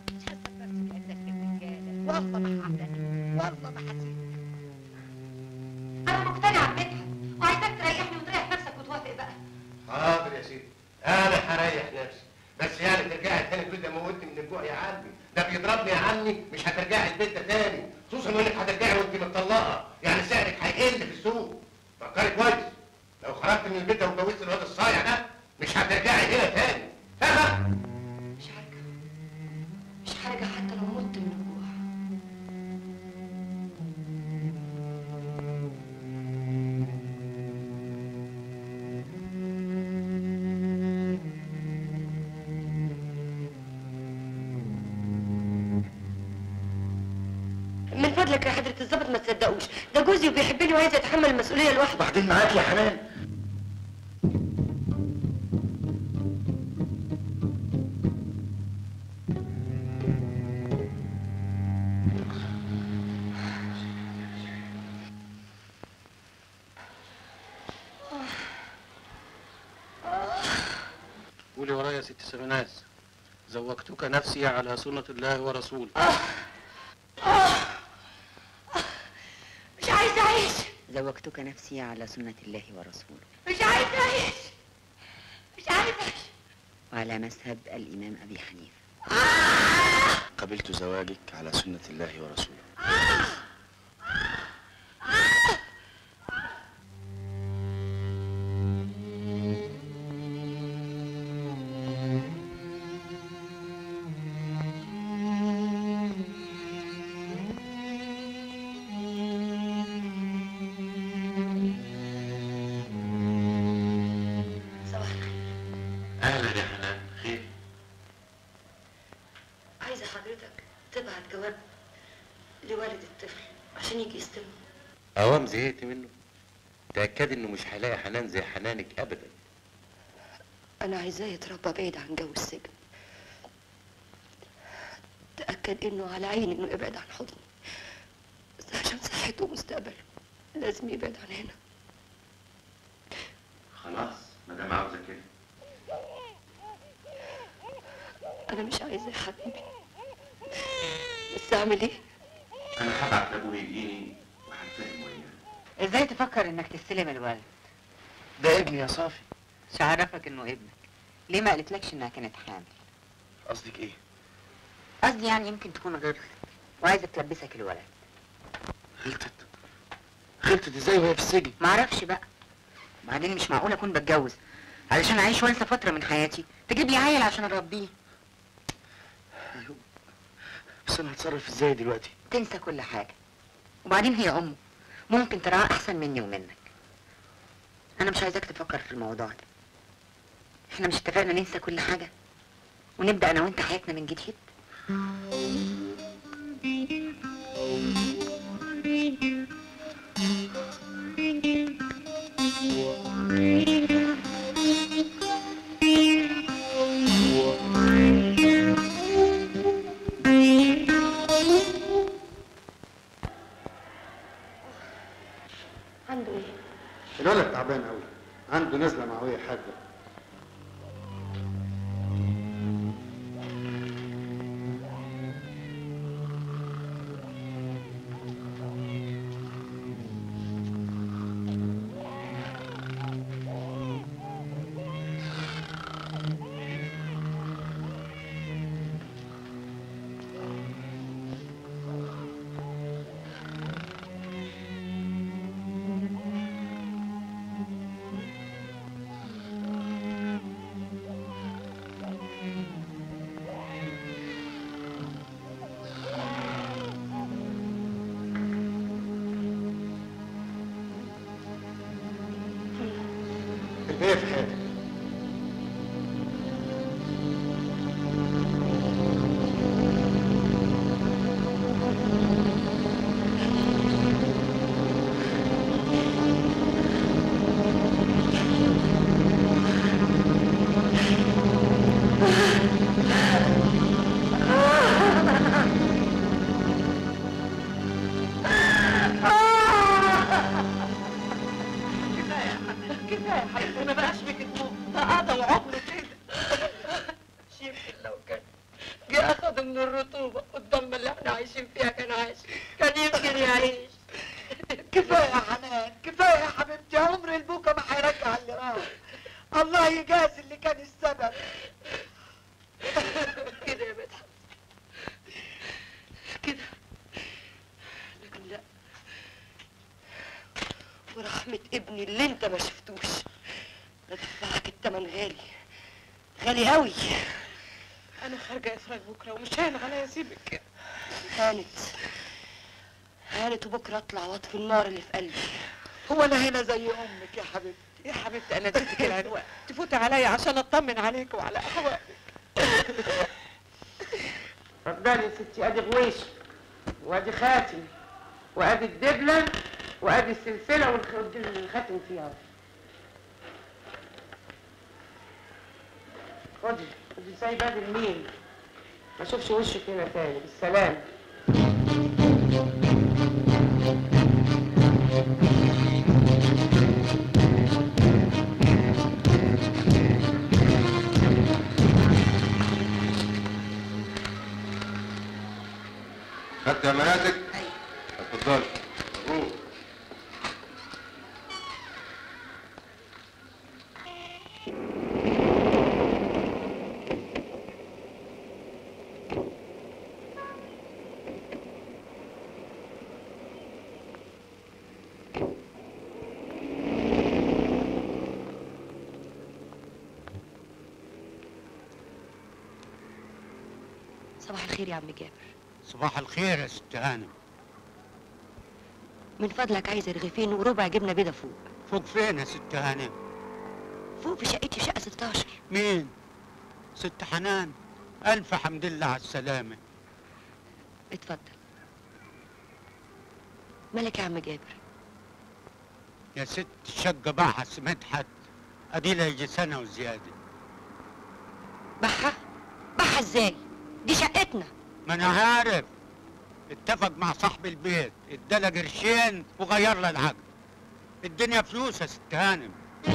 والله ما هعمل والله ما هسيب انا مقتنعه بمدحت وعايزاك تريحني وتريح نفسك وتوافق بقى حاضر يا سيدي انا هريح نفسي بس يعني ترجعي تاني البيت ده موتني من الجوع يا عمي ده بيضربني يا عمي مش هترجعي البيت ده تاني خصوصا انك هترجعي وانت متطلقه يعني سعرك هيقل في السوق فكري كويس لو خرجت من البيت ده واتجوزت الواد الصايع ده مش هترجعي هنا تاني فاهمه مش هرجع مش هرجع حتى لو مت من الجوع من فضلك يا حضرة الظابط ما تصدقوش ده جوزي وبيحبني وعايز يتحمل المسؤولية لوحده بعدين معاك يا حنان قولي ورايا يا ست سمناس زوجتك نفسي على سنة الله ورسوله مش عايز أعيش زوجتك نفسي على سنة الله ورسوله مش عايز أعيش مش عايز أعيش وعلى مذهب الإمام أبي حنيفة قبلت زواجك على سنة الله ورسوله صباح الخير اهلا يا حنان خير عايزة حضرتك تبعت جواب لوالد الطفل عشان يجي يستلمه اوام زهقت منه تاكد انه مش هيلاقي حنان زي حنانك ابدا أنا عايزاه يتربى بعيد عن جو السجن تأكد إنه على عيني إنه يبعد عن حضني بس عشان صحته ومستقبله لازم يبعد عن هنا خلاص ما دام عاوزه كده أنا مش عايزاه يا حبيبي بس أعمل إيه؟ انا هبعت لابوه يجيني وهنفهم وياه ازاي تفكر انك تستلم الولد ده ابني يا صافي مش عرفك انه ابنك ليه ما قالتلكش انها كانت حامل قصدك ايه قصدي يعني يمكن تكون غلطت وعايزه تلبسك الولد غلطت غلطت ازاي وهي في السجن معرفش بقى بعدين مش معقول اكون بتجوز علشان اعيش وانسى فتره من حياتي تجيب لي عيل عشان اربيه بس انا هتصرف ازاي دلوقتي تنسى كل حاجه وبعدين هي امه ممكن تراها احسن مني ومنك انا مش عايزاك تفكر في الموضوع ده احنا مش اتفقنا ننسى كل حاجه ونبدا انا وانت حياتنا من جديد عنده إيه؟ الولد تعبان قوي عنده نزله معويه حاده ايه في حياتك كفايه يا حبيبتي ما بقاش فيك تموت ده قضى وعمره كده مش يمكن لو كان جه اخده من الرطوبه والضمه اللي احنا عايشين فيها كان عايش كان يمكن يعيش كفايه يا حنان كفايه يا حبيبتي عمر البوكا ما هيرجع اللي راح الله يجازي اللي كان السبب كده يا مدحت كده لكن لا ورحمة ابني اللي انت ما شفتوش ادفعك التمن غالي غالي قوي انا خارجه افرج بكره ومش هين عليا اسيبك كده هانت هانت وبكره اطلع واطفي النار اللي في قلبي هو انا هنا زي امك يا حبيبتي يا حبيبتي انا اديتك العنوان تفوتي عليا عشان اطمن عليك وعلى اخواتك اتفضلي يا ستي ادي غويش وادي خاتم وادي الدبله وادي السلسله والخ- والخاتم فيها خدي خدي سايبه ادي الميل ما اشوفش وشك هنا تاني بالسلامه خدت اماناتك؟ اتفضل مبروك صباح الخير يا عم جابر صباح الخير يا ست هانم من فضلك عايز رغيفين وربع جبنه بيضه فوق فوق فين يا ست هانم فوق في شقتي شقه 16 مين ست حنان الف حمد لله على السلامه اتفضل مالك يا عم جابر يا ست الشقه باعها مدحت ادي لها يجي سنه وزياده باعها باعها ازاي دي شقتنا ما انا عارف اتفق مع صاحب البيت اداله قرشين وغير له العقد الدنيا فلوس يا ست هانم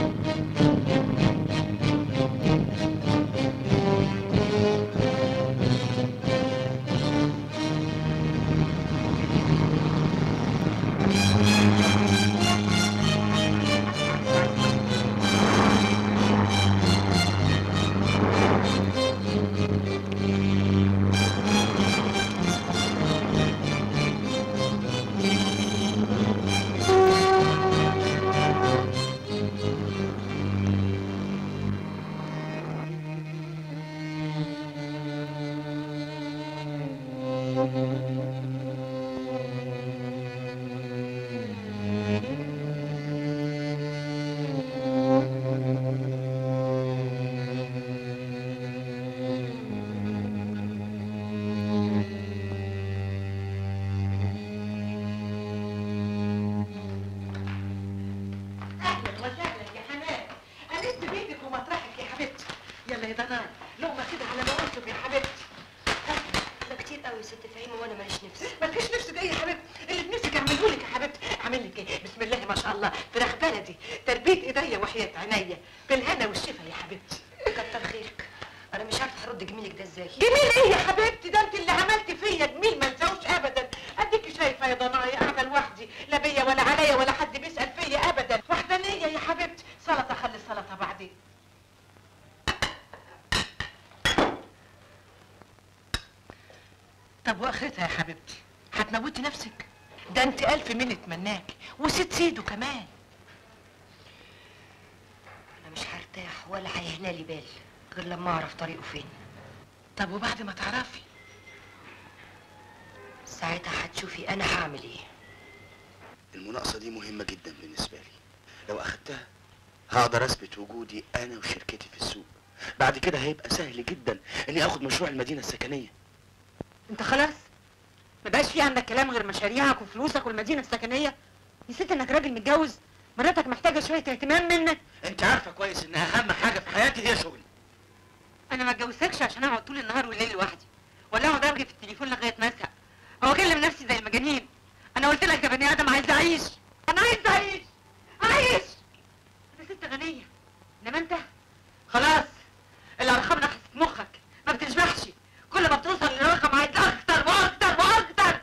اهلا وسهلا يا حنان انست بيتك ومطرحك يا حبيبتي يلا يا ضنان لقمه كده على ما قلتم يا حبيبتي ده كتير قوي يا ست فهيمه وانا ماليش نفس مالكيش نفس ده يا حبيبتي اللي بنفسك اعمله لك يا حبيبتي اعمل لك ايه بسم الله ما شاء الله فراخ بلدي تربيه ايديا وحياه عينيا بالهنا والشفا يا حبيبتي كتر خيرك انا مش عارفه ارد جميلك ده ازاي جميل ايه يا حبيبتي ده انت اللي عملت فيا جميل ما انساهوش ابدا اديكي شايفه يا ضنايا قاعده لوحدي لا بيا ولا عليا ولا حد بيسال فيا ابدا وحدانيه يا حبيبتي سلطه خلي السلطه بعدين طب واخرتها يا حبيبتي هتموتي نفسك ده انت الف من اتمناكي وست سيده كمان انا مش هرتاح ولا هيهنا لي بال غير لما اعرف طريقه فين طب وبعد ما تعرفي ساعتها هتشوفي انا هعمل ايه المناقصة دي مهمة جدا بالنسبة لي لو أخدتها هقدر اثبت وجودي انا وشركتي في السوق بعد كده هيبقى سهل جدا اني اخد مشروع المدينه السكنيه انت خلاص ما بقاش في عندك كلام غير مشاريعك وفلوسك والمدينه السكنيه نسيت انك راجل متجوز مراتك محتاجه شويه اهتمام منك انت عارفه كويس ان اهم حاجه في حياتي هي شغلي انا ما اتجوزتكش عشان اقعد طول النهار والليل لوحدي ولا اقعد ارغي في التليفون لغايه ما ازهق او اكلم نفسي زي المجانين انا قلت لك يا بني ادم عايز اعيش انا عايز اعيش عايش انا ست غنيه انما انت خلاص الارقام نحست مخك ما بتشبعش كل ما بتوصل لرقم عايز اكتر واكتر واكتر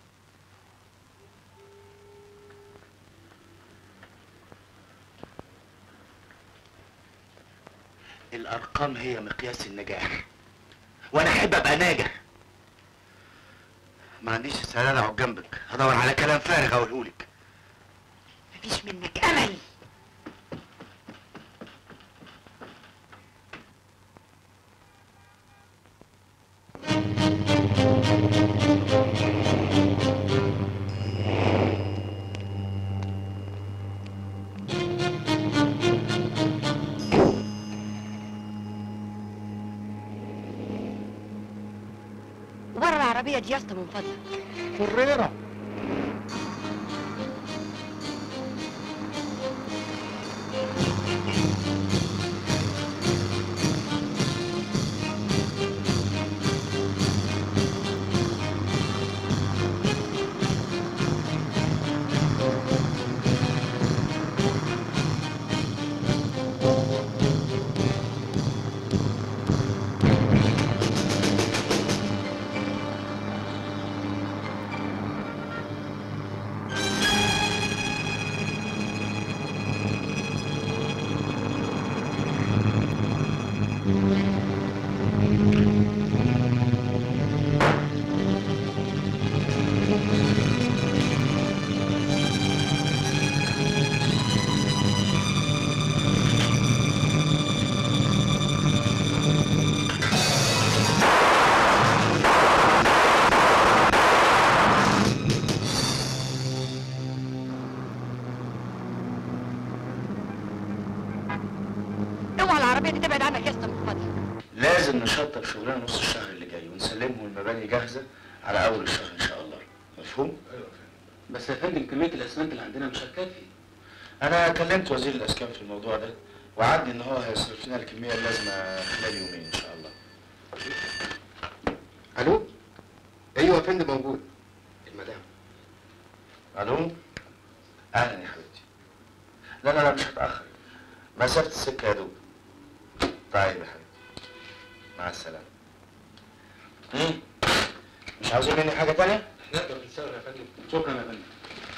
الارقام هي مقياس النجاح وانا احب ابقى ناجح ما عنديش استعداد اقعد جنبك هدور على كلام فارغ اقولهولك مفيش منك امل ورا العربية دي يا اسطى من فضلك فريرة اوعى العربية دي تبعد عنك يا اسطى من فضلك لازم نشطب شغلنا نص الشهر اللي جاي ونسلمهم المباني جاهزه على اول الشهر ان شاء الله مفهوم بس يا فندم كميه الاسمنت اللي عندنا مش هتكفي انا كلمت وزير الاسكان في الموضوع ده وعدني ان هو هيصرف لنا الكميه اللازمه خلال يومين ان شاء الله الو ايوه يا فندم موجود المدام الو اهلا يا حبيبتي لا لا لا مش هتاخر مسافه السكه يا دوب طيب يا حبيبتي مع السلامه مم. مش عاوزين مني حاجه تانية؟ نقدر نساوي يا فندم شكرا يا فندم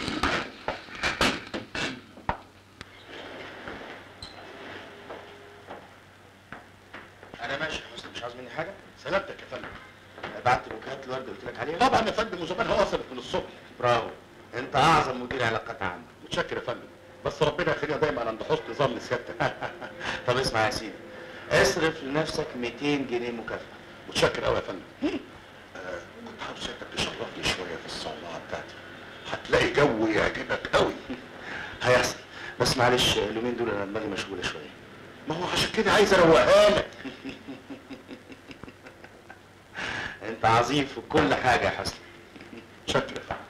انا ماشي يا حسني مش عاوز مني حاجه سلامتك يا فندم بعت بوكيهات الورد اللي قلت لك عليها طبعا يا فندم وزمانها وصلت من الصبح برافو انت اعظم مدير علاقات عامه متشكر يا فندم بس ربنا يخليها دايما عند حسن ظن سيادتك طب اسمع يا سيدي اصرف لنفسك 200 جنيه مكافاه متشكر قوي يا فندم آه كنت عاوز سيادتك تشرفني شويه في الصومعه بتاعتي هتلاقي جو يعجبك قوي هيحصل بس معلش اليومين دول انا دماغي مشغوله شويه ما هو عشان كده عايز اروقها لك انت عظيم في كل حاجه يا حسن متشكر يا فندم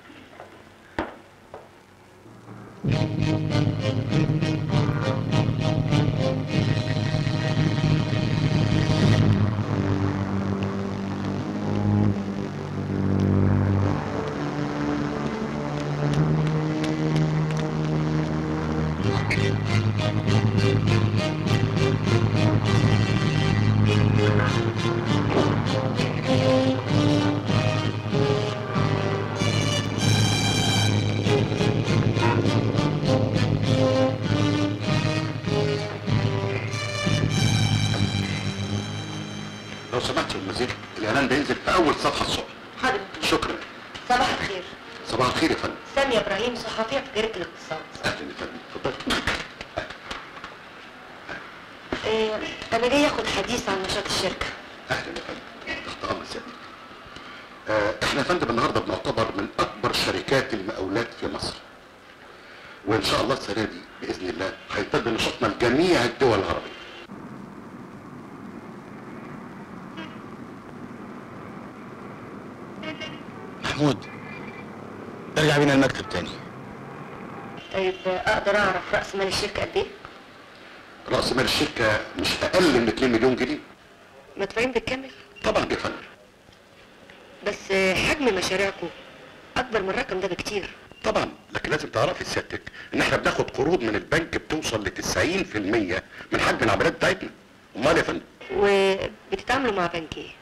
لو سمحت يا المزيد الاعلان ده ينزل في اول صفحه الصبح حاضر شكرا صباح الخير صباح الخير يا فندم سامية ابراهيم صحفية في جريدة الاقتصاد اهلا يا فندم اتفضل إيه انا جاي اخد حديث عن نشاط الشركة اهلا يا فندم تحت امر سيادتك آه، احنا يا فندم النهارده بنعتبر من اكبر شركات المقاولات في مصر وان شاء الله السنه دي باذن الله هيمتد نشاطنا الجميع ارجع بينا المكتب تاني طيب اقدر اعرف راس مال الشركه قد ايه راس مال الشركه مش اقل من 2 مليون جنيه مدفوعين بالكامل طبعا يا فندم بس حجم مشاريعكم اكبر من الرقم ده بكتير طبعا لكن لازم تعرفي سيادتك ان احنا بناخد قروض من البنك بتوصل ل 90% من حجم العمليات بتاعتنا امال يا فندم وبتتعاملوا مع بنك ايه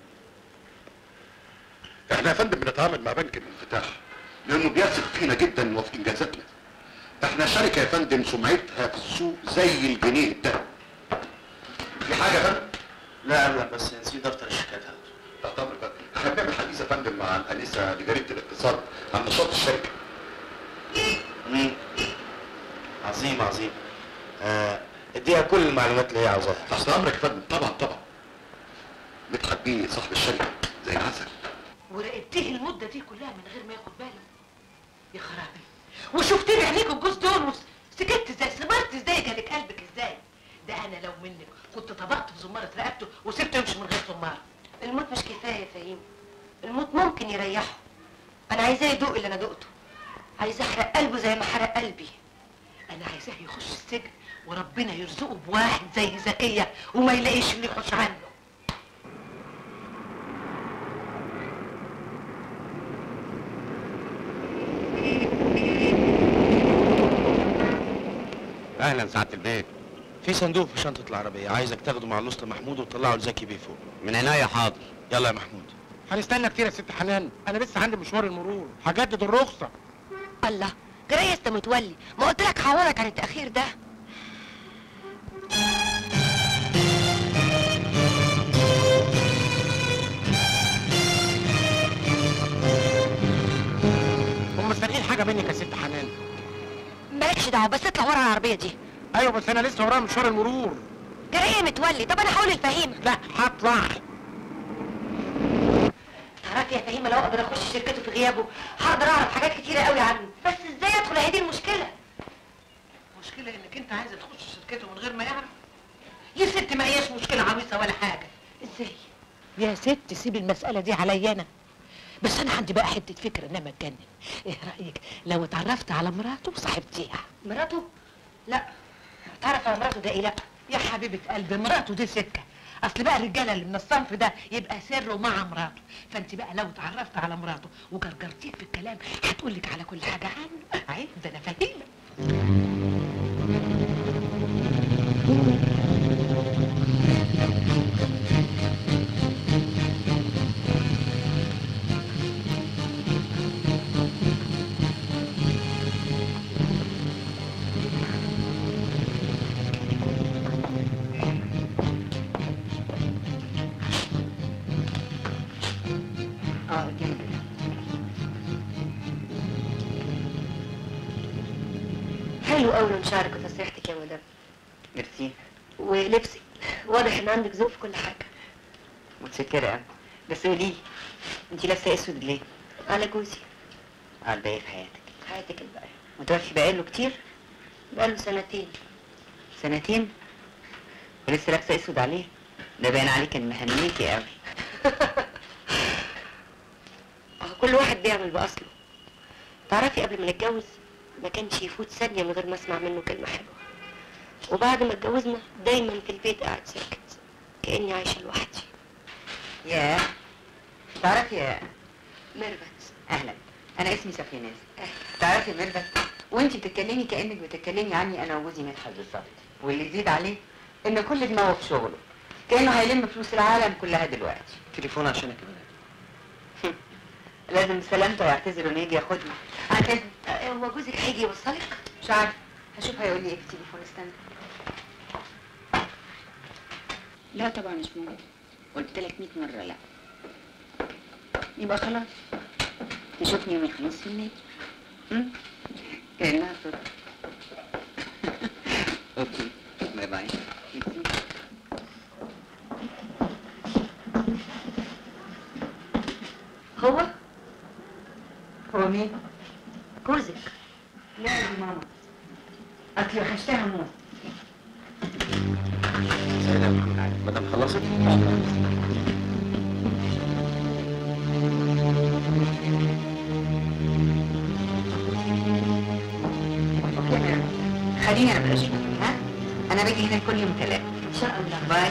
احنا يا فندم بنتعامل مع بنك الانفتاح لانه بيثق فينا جدا وفي انجازاتنا احنا شركه يا فندم سمعتها في السوق زي الجنيه الذهب في حاجه يا فندم لا لا بس نسيت دفتر الشيكات هذا تحت امرك يا فندم. احنا بنعمل حديث يا فندم مع الانسه لجريده الاقتصاد عن نشاط الشركه مم. عظيم عظيم آه اديها كل المعلومات اللي هي عاوزاها تحت امرك يا فندم طبعا طبعا مدحت بيه صاحب الشركه زي العسل وراقبتيه المدة دي كلها من غير ما ياخد باله يا خرابي وشفتيه بعينيك الجوز دول وسكت ازاي صبرت ازاي جالك قلبك ازاي ده انا لو منك كنت طبقت في زمارة رقبته وسبته يمشي من غير زمارة الموت مش كفايه يا فهيم الموت ممكن يريحه انا عايزاه يدوق اللي انا دقته عايزاه احرق قلبه زي ما حرق قلبي انا عايزاه يخش السجن وربنا يرزقه بواحد زي زكية وما يلاقيش اللي يخش عنه اهلا سعاده البيت في صندوق في شنطه العربيه عايزك تاخده مع الاسطى محمود وتطلعه لزكي بيه فوق من عناية حاضر يلا يا محمود هنستنى كتير يا ست حنان انا لسه عندي مشوار المرور هجدد الرخصه الله جرايه انت متولي ما قلت لك هعوضك عن التاخير ده هم مستنيين حاجه منك يا ست حنان مالكش دعوه بس اطلع ورا العربيه دي ايوه بس انا لسه ورايا مشوار المرور جرايه متولي طب انا هقول لفهيمه لا هطلع تعرفي يا فهيمه لو اقدر اخش شركته في غيابه هقدر اعرف حاجات كتيره قوي عنه بس ازاي ادخل هي دي المشكله المشكلة انك انت عايزة تخش شركته من غير ما يعرف يا ست ما هياش مشكلة عويصة ولا حاجة ازاي يا ست سيب المسألة دي عليا انا بس انا عندي بقى حتة فكرة انما اتجنن ايه رأيك لو اتعرفت على مراته وصاحبتيها مراته لا تعرف على مراته ده ايه لا يا حبيبة قلبي مراته دي سكة اصل بقى الرجالة اللي من الصنف ده يبقى سره مع مراته فانت بقى لو اتعرفت على مراته وجرجرتيه في الكلام هتقولك على كل حاجة عنه عيب ده انا فاهمة اه جنب حلو قوي نشارك وتصريحتك يا مدام ميرسي ولبسك واضح ان عندك ذوق في كل حاجه متشكرة قوي بس قولي لي انت لابسة اسود ليه؟ على جوزي على الباقي في حياتك حياتك الباقيه متوفي بقاله كتير؟ بقاله سنتين سنتين ولسه لابسة اسود عليه ده باين عليك ان مهنيكي قوي أهو كل واحد بيعمل باصله تعرفي قبل ما نتجوز ما كانش يفوت ثانيه من غير ما اسمع منه كلمه حلوه وبعد ما اتجوزنا دايما في البيت قاعد ساكت كاني عايشه لوحدي ياه تعرفي يا ميرفت اهلا انا اسمي صفية ناس تعرفي يا ميرفت وانت بتتكلمي كانك بتتكلمي عني انا وجوزي مدحت بالظبط واللي يزيد عليه ان كل دماغه في شغله كانه هيلم فلوس العالم كلها دلوقتي تليفون عشانك لازم سلامته ويعتذر انه يجي ياخدني عن آه، هو جوزك هيجي يوصلك مش عارف هشوف هيقول لي ايه في التليفون استنى لا طبعا مش موجود قلت لك 100 مره لا يبقى خلاص تشوفني يوم الخميس في النادي أم؟ كانها صدفه اوكي باي باي هو هو مين؟ جوزك لا دي ماما اصلي وحشتها موت سيدة محمد علي مدام خلصت خليني انا بقى اشوف ها انا باجي هنا كل يوم ثلاثة ان شاء الله باي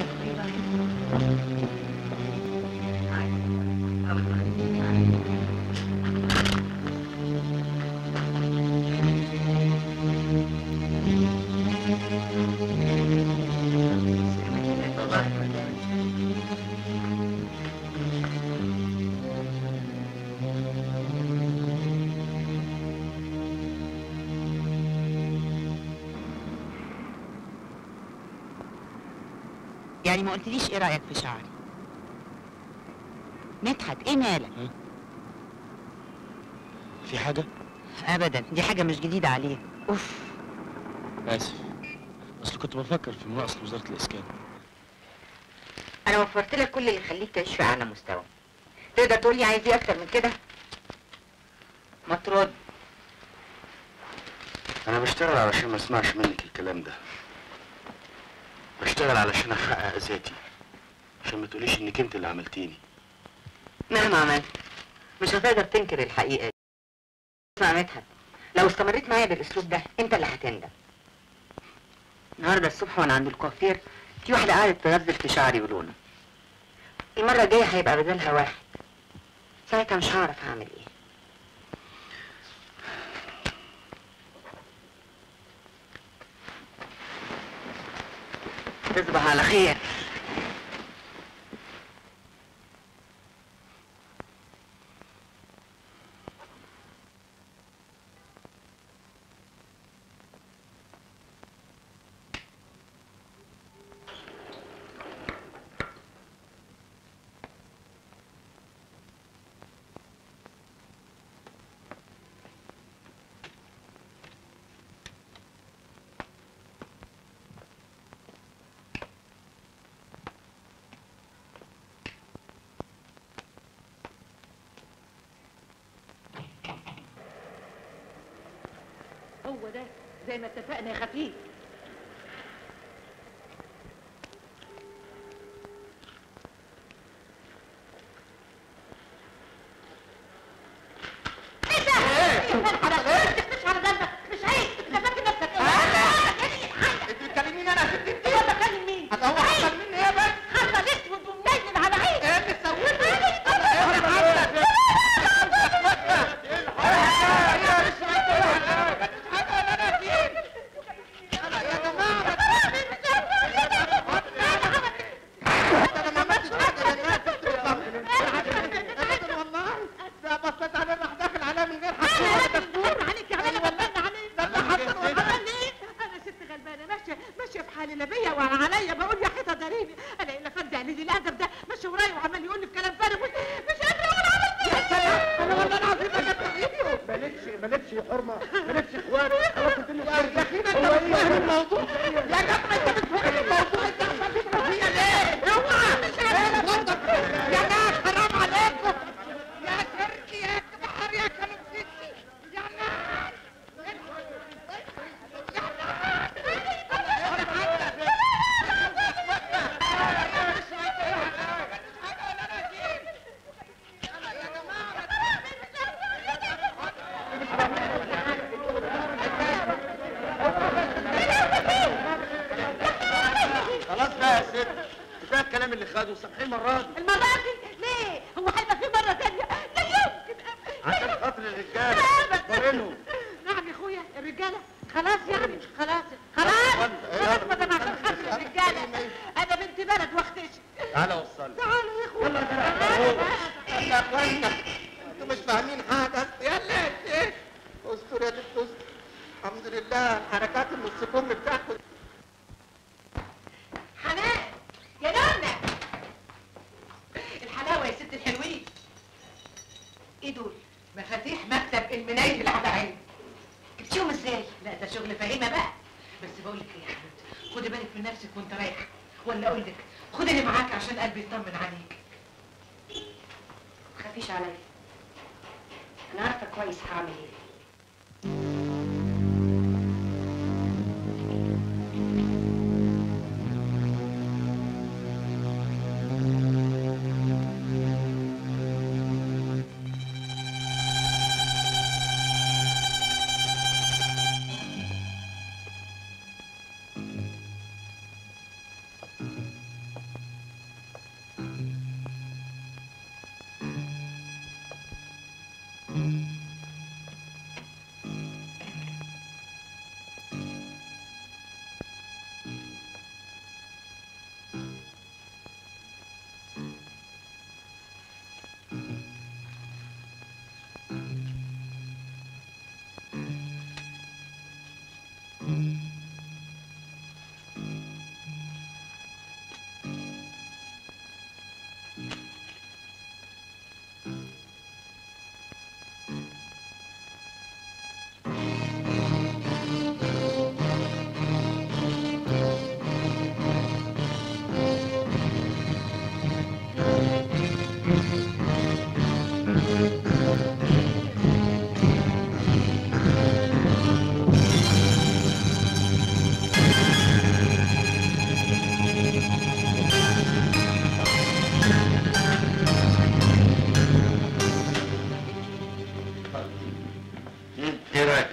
يعني ما قلتليش ايه رايك في شعري مدحت ايه مالك في حاجة؟ ابدا دي حاجه مش جديده عليك اوف آسف أصل كنت بفكر في مناقصة وزارة الإسكان انا وفرت لك كل اللي يخليك تعيش في اعلى مستوى تقدر تقول لي عايز ايه اكتر من كده ما ترد انا بشتغل علشان ما اسمعش منك الكلام ده بشتغل علشان احقق ذاتي عشان ما تقوليش انك انت اللي عملتيني مهما عملت مش هتقدر تنكر الحقيقه دي اسمع مدحت لو استمريت معايا بالاسلوب ده انت اللي هتندم النهارده الصبح وانا عند الكوافير في واحده قعدت تغزل في شعري ولونه المره الجايه هيبقى بدلها واحد ساعتها مش هعرف اعمل ايه تصبح على خير هو ده زي ما اتفقنا يا خفيف انت بتكلميني انا يا ست انت انا بكلم مين؟ هو حصل مني ايه بس؟ حصل اسود ومنيل على عيني ايه اللي سويته؟ انا ست غلبانه ماشيه ماشيه في حالي لا بيا ولا عليا بقول يا حيطه داريني الاقي الافندي قال لي الادب ده ماشي ورايا وعمال يقول لي في كلام فارغ مش- مش قادره اقول على يا سلام انا والله العظيم ما جبت ايدي مالكش مالكش حرمه مالكش اخوات خلاص انت اللي يا اخي انت مش فاهم الموضوع يا جماعه انت مش فاهم الموضوع انت عمال فيا ليه؟ اوعى مش عارف يا ناس حرام عليكم يا سرقي يا بحر يا كلام يا ناس خلاص بقى يا ست كفايه الكلام اللي خده سامحيه المره دي المره دي ليه هو هيبقى في مره ثانيه لا يمكن عشان خاطر الرجاله طمنوا نعم يا اخويا الرجاله خلاص يعني خلاص خلاص خلاص ما دام عشان خاطر الرجاله انا بنت بلد واختشي تعالى وصلنا تعالوا يا اخويا يا اخوانا انتوا مش فاهمين حاجه يلا يا شيخ استر يا ست استر الحمد لله حركات النص كم بتاعكم حنان يا نانا الحلاوه يا ست الحلوين ايه دول مفاتيح مكتب المنيل على عيني جبتيهم ازاي لا ده شغل فهيمه بقى بس بقول لك ايه يا حبيبتي خدي بالك من نفسك وانت رايحه ولا اقول لك خدني معاك عشان قلبي يطمن عليك تخافيش عليا انا عارفه كويس هعمل ايه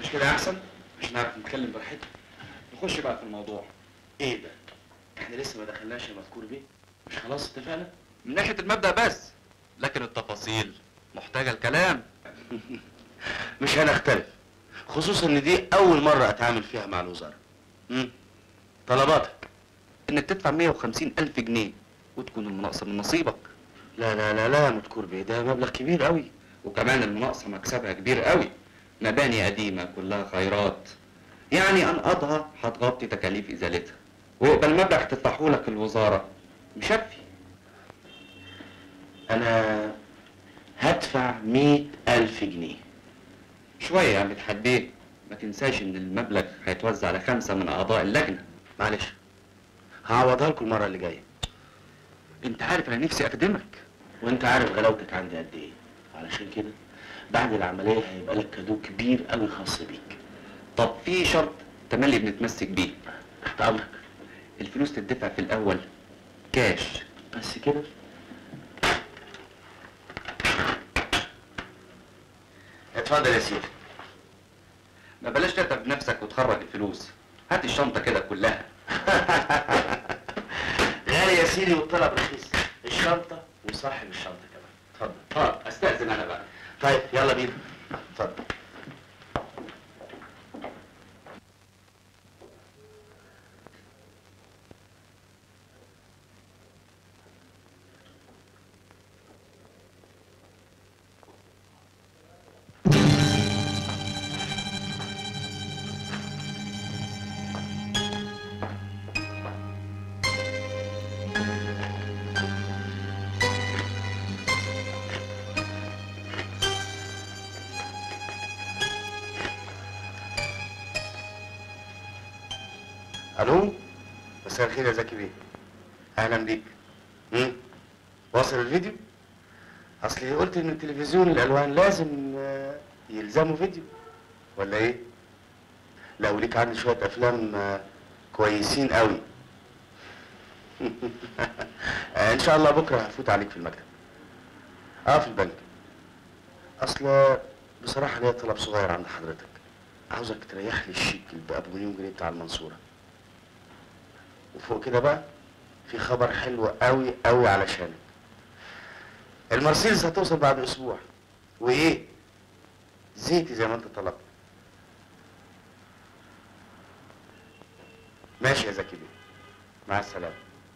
مش كده احسن مش نعرف نتكلم براحتنا نخش بقى في الموضوع ايه ده احنا لسه ما دخلناش المذكور بيه مش خلاص اتفقنا من ناحيه المبدا بس لكن التفاصيل محتاجه الكلام مش هنختلف خصوصا ان دي اول مره اتعامل فيها مع الوزاره امم طلباتك انك تدفع 150 الف جنيه وتكون المناقصه من نصيبك لا لا لا لا يا مذكور بيه ده مبلغ كبير قوي وكمان المناقصه مكسبها كبير قوي مباني قديمه كلها خيرات يعني انقضها هتغطي تكاليف ازالتها ويبقى المبلغ تدفعه لك الوزاره مشفي انا هدفع مئة الف جنيه شويه يا عم حبيه ما تنساش ان المبلغ هيتوزع على خمسه من اعضاء اللجنه معلش هعوضها لكم المره اللي جايه انت عارف انا نفسي اخدمك وانت عارف غلاوتك عندي قد ايه علشان كده بعد العمليه هيبقى لك كادو كبير قوي خاص بيك طب في شرط تملي بنتمسك بيه تحت امرك الفلوس تدفع في الاول كاش بس كده اتفضل يا سيدي ما بلاش تتعب نفسك وتخرج الفلوس هات الشنطه كده كلها غالي يا سيدي والطلب رخيص الشنطه وصاحب الشنطه كمان اتفضل اه استاذن انا بقى طيب يلا بينا اتفضل الو مساء الخير يا زكي بيه اهلا بيك مم؟ واصل الفيديو اصلي قلت ان التلفزيون الالوان لازم آه، يلزموا فيديو ولا ايه لا وليك عندي شويه افلام آه، كويسين قوي آه، ان شاء الله بكره هفوت عليك في المكتب اه في البنك اصل بصراحه ليا طلب صغير عند حضرتك عاوزك تريح لي الشيك اللي بأبو مليون جنيه بتاع المنصوره وفوق كده بقى في خبر حلو قوي قوي علشانك المرسيدس هتوصل بعد اسبوع وايه زيتي زي ما انت طلبت ماشي يا زكي بيه مع السلامه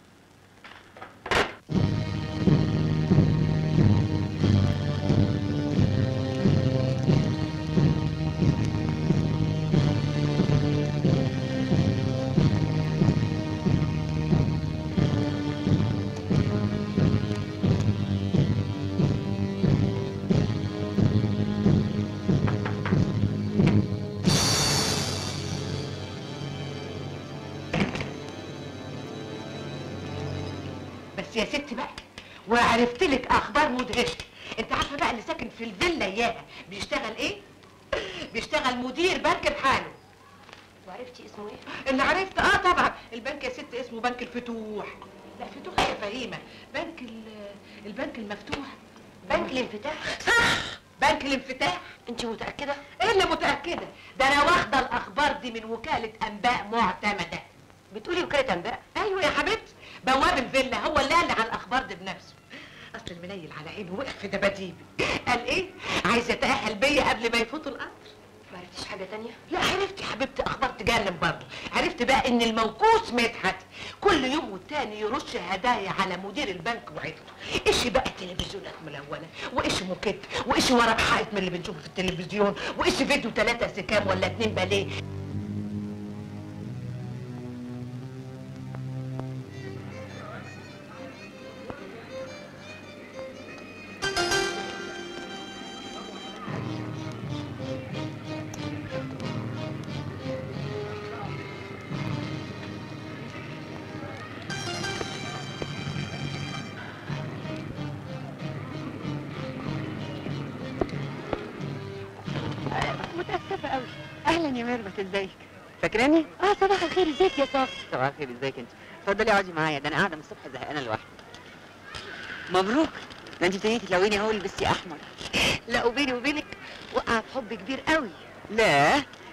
بس يا ست بقى وعرفت لك اخبار مدهشه انت عارفه بقى اللي ساكن في الفيلا اياها بيشتغل ايه بيشتغل مدير بنك بحاله وعرفتي اسمه ايه؟ اللي عرفت اه طبعا البنك يا ست اسمه بنك الفتوح لا فتوح يا فهيمه بنك ال- البنك المفتوح بنك الانفتاح صح بنك الانفتاح انت متأكدة؟ ايه اللي متأكدة؟ ده انا واخدة الاخبار دي من وكالة انباء معتمدة بتقولي وكالة انباء؟ ايوه يا حبيبتي بواب الفيلا هو اللي قال لي على الاخبار دي بنفسه اصل المنيل على عينه وقف في دباديبي قال ايه؟ عايز يتأهل بيا قبل ما يفوتوا القطر ما عرفتيش حاجة تانية؟ لا عرفت يا حبيبتي اخبار تجنن برضه عرفت بقى ان الموقوس مدحت كل يوم والتاني يرش هدايا على مدير البنك وعيلته ايش بقى تلفزيونات ملونه وايش موكيت وايش ورق حائط من اللي بنشوفه في التلفزيون وايش فيديو ثلاثة سكام ولا اتنين باليه متأسفة قوي أهلا يا ميرفت ازيك فاكراني؟ اه صباح الخير ازيك يا صافي صباح الخير ازيك انت اتفضلي اقعدي معايا ده انا قاعدة من الصبح زهقانة لوحدي مبروك ده انت ابتديتي تلوني اهو لبستي احمر لا وبيني وبينك وقع في حب كبير قوي لا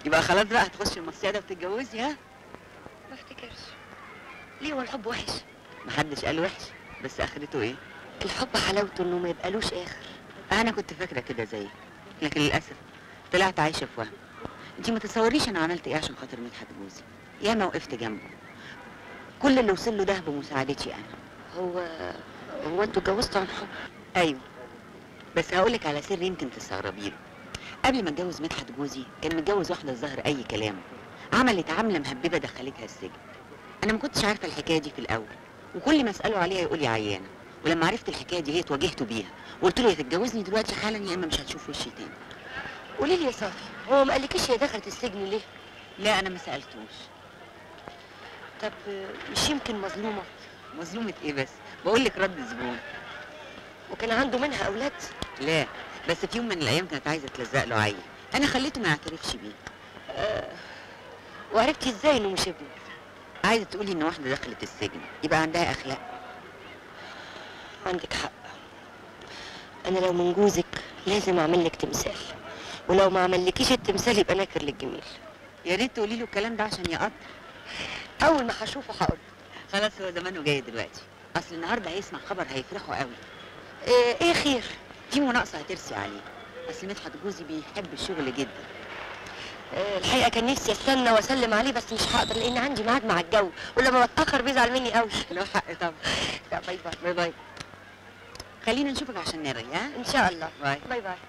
يبقى خلاص بقى هتخش المصيده وتتجوزي ها ما افتكرش ليه هو الحب وحش محدش قال وحش بس اخرته ايه الحب حلاوته انه ما يبقالوش اخر انا كنت فاكره كده زيك لكن للاسف طلعت عايشه في وهم انت ما تتصوريش انا عملت ايه عشان خاطر مدحت جوزي ياما وقفت جنبه كل اللي وصل له ده بمساعدتي انا هو هو انتوا اتجوزتوا عن حب ايوه بس هقولك على سر يمكن تستغربي له قبل ما اتجوز مدحت جوزي كان متجوز واحده الظاهر اي كلام عملت عامله مهببه دخلتها السجن انا ما كنتش عارفه الحكايه دي في الاول وكل ما اساله عليها يقول لي عيانه ولما عرفت الحكايه دي هي اتواجهت بيها وقلت له يا تتجوزني دلوقتي حالا يا اما مش هتشوف وشي تاني قولي لي يا صافي هو ما قالكيش هي دخلت السجن ليه لا انا ما سالتوش طب مش يمكن مظلومه مظلومه ايه بس بقول لك رد زبون وكان عنده منها اولاد لا بس في يوم من الايام كانت عايزه تلزق له عيل انا خليته ما يعترفش بيه آه وعرفتي ازاي انه مش ابنه عايزه تقولي ان واحده دخلت السجن يبقى عندها اخلاق عندك حق انا لو من جوزك لازم اعمل لك تمثال ولو ما عملكيش التمثال يبقى ناكر للجميل يا ريت تقولي له الكلام ده عشان يقطع اول ما هشوفه هقول خلاص هو زمانه جاي دلوقتي اصل النهارده هيسمع خبر هيفرحه قوي ايه, إيه خير في مناقصه هترسي عليه اصل مدحت جوزي بيحب الشغل جدا آه، الحقيقه كان نفسي استنى واسلم عليه بس مش هقدر لان عندي ميعاد مع الجو ولما بتاخر بيزعل مني قوي له حق طبعا لا باي باي باي باي خلينا نشوفك عشان نرغي ها ان شاء الله باي باي باي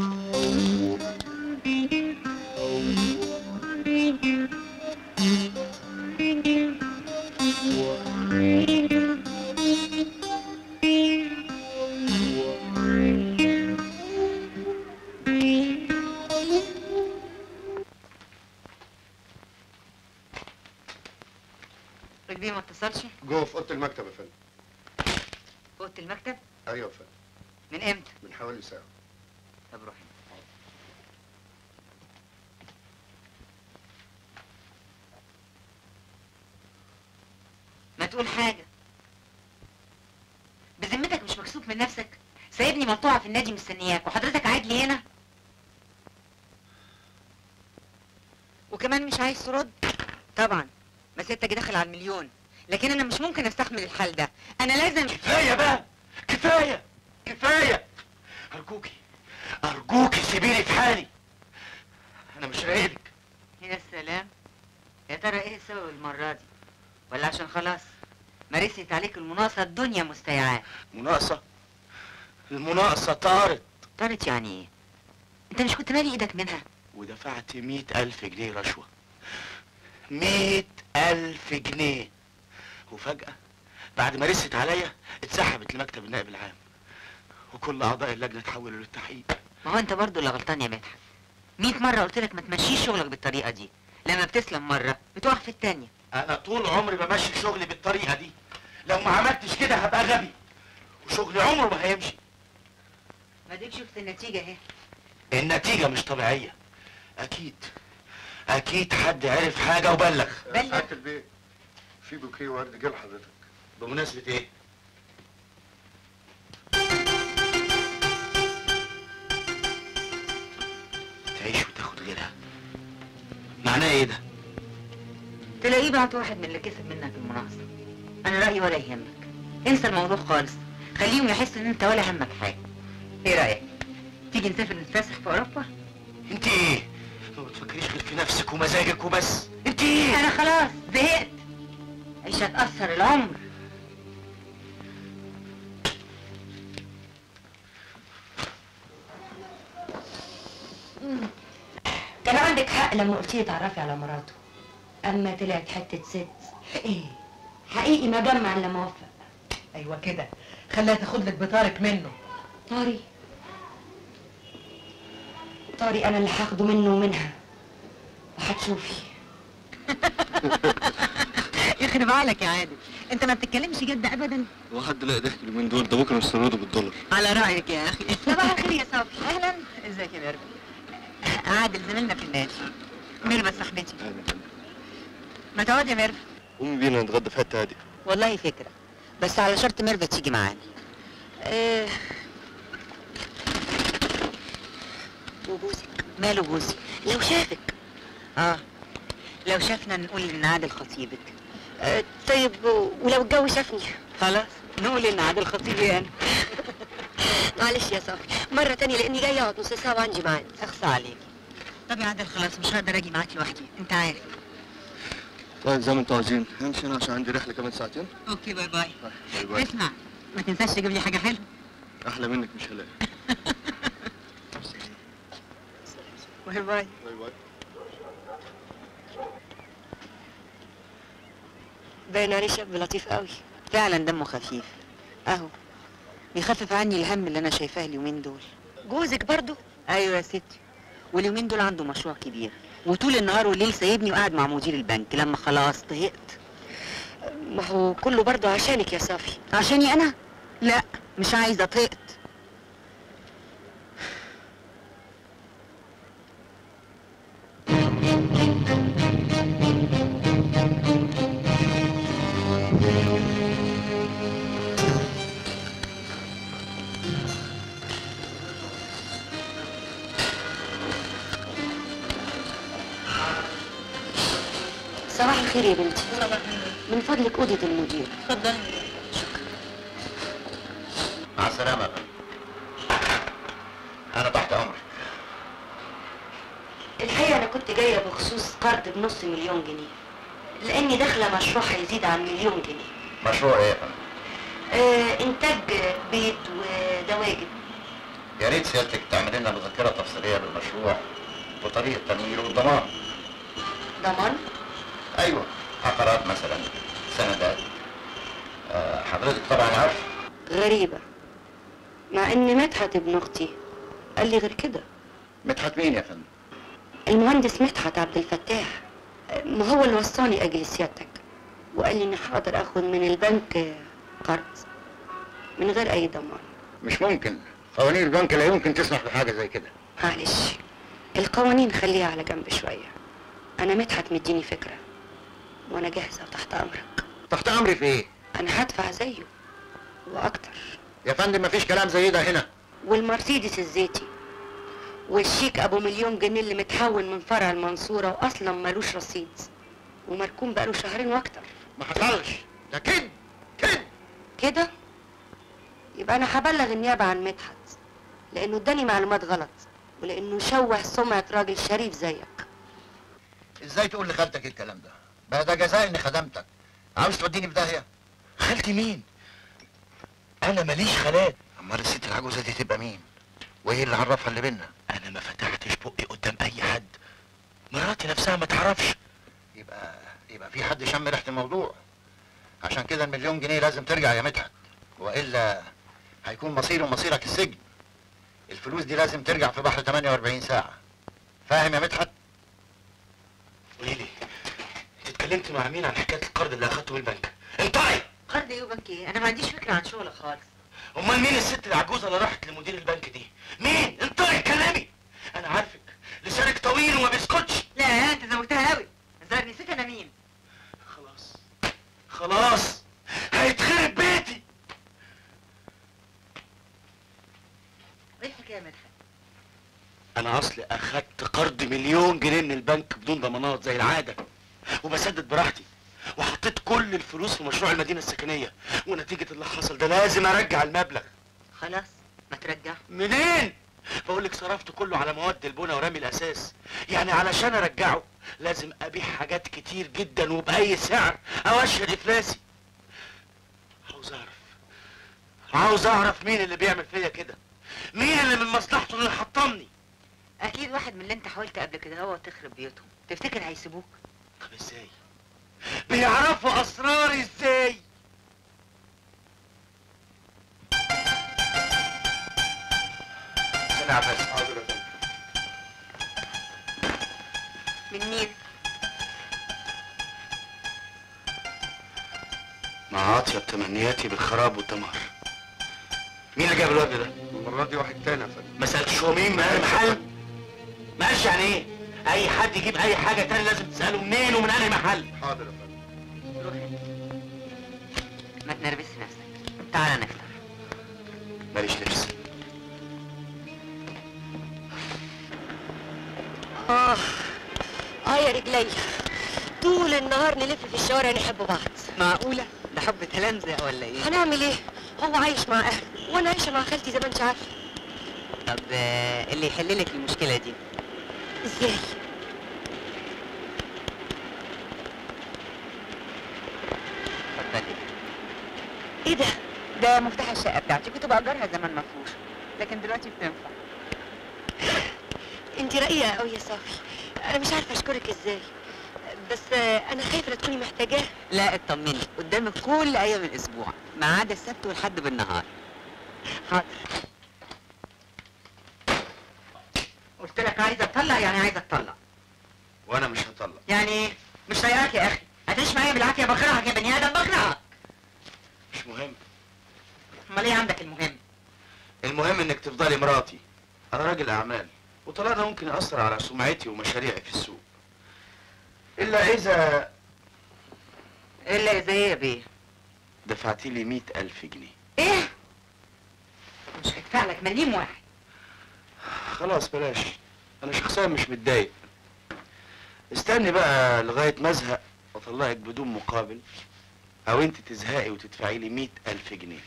رجليه ما اتصلش جوه في اوضه المكتب يا فندم في اوضه المكتب ايوه يا فندم من امتى من حوالي ساعه طب روحي ما تقول حاجة بذمتك مش مكسوف من نفسك سايبني مقطوعة في النادي مستنياك وحضرتك قاعد لي هنا وكمان مش عايز ترد طبعا مسيرتك داخل على المليون لكن انا مش ممكن استحمل الحال ده انا لازم كفايه بقى كفايه كفايه ارجوكي ارجوكي سيبيني في حالي انا مش رايدك يا سلام يا ترى ايه السبب المرة دي ولا عشان خلاص مارست عليك المناقصة الدنيا مستيعاه مناقصه المناقصه طارت طارت يعني ايه انت مش كنت مالي ايدك منها ودفعت مئة ألف جنيه رشوة مئة ألف جنيه وفجأة بعد ما رست عليا اتسحبت لمكتب النائب العام وكل أعضاء اللجنة تحولوا للتحقيق ما هو انت برضو اللي غلطان يا مدحت مية مرة قلت لك ما تمشيش شغلك بالطريقة دي لما بتسلم مرة بتقع في التانية أنا طول عمري بمشي شغلي بالطريقة دي لو ما عملتش كده هبقى غبي وشغلي عمره ما هيمشي ما ديك شفت النتيجة اهي النتيجة مش طبيعية أكيد أكيد حد عرف حاجة وبلغ بلغ. سعاده البيت في بوكيه ورد جه لحضرتك بمناسبة إيه؟ تعيش وتاخد غيرها معناه إيه ده؟ تلاقيه بعت واحد من اللي كسب منك المناقصة انا رأيي ولا يهمك انسى الموضوع خالص خليهم يحسوا ان انت ولا همك حاجة ايه رأيك تيجي نسافر نتفسح في اوروبا أنت إيه؟ ما بتفكريش غير في نفسك ومزاجك وبس أنت إيه؟ انا خلاص زهقت مش هتأثر العمر كان عندك حق لما قلتي لي تعرفي على مراته اما طلعت حته ست ايه حقيقي ما جمع الا موفق ايوه كده خليها تاخد لك بطارق منه طاري طاري انا اللي هاخده منه ومنها وهتشوفي يخرب عليك يا عادل انت ما بتتكلمش جد ابدا هو حد لاقي ضحك اليومين دول ده بكره نستورده بالدولار على رايك يا اخي صباح الخير يا صبري اهلا ازيك يا ميرفت عادل زميلنا في النادي ميرفت صاحبتي ما تقعد يا ميرفت قومي بينا نتغدى في حته هاديه والله فكره بس على شرط ميرفت تيجي معانا آه وجوزك ماله جوزي لو شافك اه لو شافنا نقول ان عادل خطيبك آه، طيب ولو الجو شافني خلاص نقول ان عادل خطيبي انا معلش يا صافي مرة تانية لأني جاية أقعد نص ساعة وعندي ميعاد اخصى عليك طب يا عادل خلاص مش هقدر اجي معاك لوحدي انت عارف طيب زي ما انتوا عايزين همشي انا عشان عندي رحله كمان ساعتين اوكي باي باي باي باي اسمع ما تنساش تجيب لي حاجه حلوه احلى منك مش هلاقي باي باي باي باي باين عليه شاب لطيف قوي فعلا دمه خفيف اهو بيخفف عني الهم اللي انا شايفاه اليومين دول جوزك برضو ايوه يا ستي واليومين دول عنده مشروع كبير وطول النهار والليل سايبني وقاعد مع مدير البنك لما خلاص طهقت ما هو كله برضو عشانك يا صافي عشاني انا لا مش عايزه طهقت صباح الخير يا بنتي من فضلك أوضة المدير اتفضلي مع السلامة يا فندم. أنا تحت أمرك الحقيقة أنا كنت جاية بخصوص قرض بنص مليون جنيه لأني داخلة مشروع هيزيد عن مليون جنيه مشروع إيه يا فندم؟ آه إنتاج بيت ودواجن يا ريت سيادتك تعمل لنا مذكرة تفصيلية بالمشروع وطريقة تمويله والضمان ضمان أيوه عقارات مثلا سندات آه، حضرتك طبعا عارف غريبة مع إن مدحت ابن أختي قال لي غير كده مدحت مين يا فندم؟ المهندس مدحت عبد الفتاح آه، ما هو اللي وصاني أجي لسيادتك وقال لي إني حاضر آخد من البنك آه، قرض من غير أي ضمان مش ممكن قوانين البنك لا يمكن تسمح بحاجة زي كده معلش القوانين خليها على جنب شوية أنا مدحت مديني فكرة وأنا جاهزة وتحت أمرك تحت أمري في إيه؟ أنا هدفع زيه وأكتر يا فندم مفيش كلام زي ده هنا والمرسيدس الزيتي والشيك أبو مليون جنيه اللي متحول من فرع المنصورة وأصلا ملوش رصيد ومركون بقاله شهرين وأكتر ما حصلش ده كده كده يبقى أنا هبلغ النيابة عن مدحت لأنه اداني معلومات غلط ولأنه شوه سمعة راجل شريف زيك ازاي تقول لخالتك الكلام ده؟ بقى ده جزاء اني خدمتك عاوز توديني في داهية؟ خالتي مين؟ انا ماليش خالات امال الست العجوزة دي تبقى مين؟ وايه اللي عرفها اللي بينا؟ انا ما فتحتش بقي قدام اي حد مراتي نفسها ما تعرفش يبقى يبقى في حد شم ريحة الموضوع عشان كده المليون جنيه لازم ترجع يا مدحت والا هيكون مصيره مصيرك السجن الفلوس دي لازم ترجع في بحر 48 ساعة فاهم يا مدحت؟ قولي لي انت اتكلمت مع مين عن حكايه القرض اللي اخدته من البنك؟ انطقي قرض ايه وبنك ايه انا ما عنديش فكره عن شغلك خالص امال مين الست العجوزه اللي راحت لمدير البنك دي؟ مين؟ انطقي كلامي انا عارفك لسانك طويل وما بيسكتش لا انت زودتها قوي الظاهر نسيت انا مين خلاص خلاص هيتخرب بيتي ايه الحكايه يا مدحت انا اصلي اخدت قرض مليون جنيه من البنك بدون ضمانات زي العاده وبسدد براحتي وحطيت كل الفلوس في مشروع المدينه السكنيه ونتيجه اللي حصل ده لازم ارجع المبلغ خلاص ما ترجع منين بقول لك صرفت كله على مواد البناء ورمي الاساس يعني علشان ارجعه لازم ابيع حاجات كتير جدا وباي سعر او اشهد افلاسي عاوز اعرف عاوز اعرف مين اللي بيعمل فيا كده مين اللي من مصلحته اللي حطمني اكيد واحد من اللي انت حاولت قبل كده هو تخرب بيوتهم تفتكر هيسيبوك طب ازاي بيعرفوا اسراري ازاي سنة عباس حاضر من مين مع اطيب تمنياتي بالخراب والدمار مين اللي جاب الواد ده؟ المرة دي واحد تاني يا فندم ما سألتش هو مين من محل؟ ما قالش يعني ايه؟ أي حد يجيب أي حاجة تاني لازم تسأله منين ومن أي محل حاضر يا فندم روح انت ما تنرفزش نفسك تعالى نفطر ماليش نفس آه اه يا رجلي طول النهار نلف في الشوارع نحب بعض معقولة؟ ده حب تلامذة ولا ايه؟ هنعمل ايه هو عايش مع اهله وانا عايشه مع خالتي زي ما انت عارفه طب آه، اللي يحل لك المشكلة دي ازاي اتفضلي ايه ده ده مفتاح الشقة بتاعتي كنت بأجرها زمان مفروش لكن دلوقتي بتنفع انت رقيقه قوي يا صافي انا مش عارفه اشكرك ازاي بس آه، انا خايفه لا تكوني محتاجاه لا اطمني قدامك كل ايام الاسبوع ما عدا السبت والحد بالنهار حاضر قلت لك عايزه اطلق يعني عايزه اطلق وانا مش هطلق يعني ايه مش طايقاك يا اخي هتعيش معايا بالعافيه بكرهك يا بني ادم بكرهك مش مهم امال ايه عندك المهم المهم انك تفضلي مراتي انا راجل اعمال وطلعنا ممكن ياثر على سمعتي ومشاريعي في السوق الا اذا الا اذا ايه يا بيه دفعتي لي مئة الف جنيه ايه مش هدفع لك مليم واحد خلاص بلاش انا شخصيا مش متضايق استني بقى لغايه ما ازهق واطلقك بدون مقابل او انت تزهقي وتدفعي لي مئة الف جنيه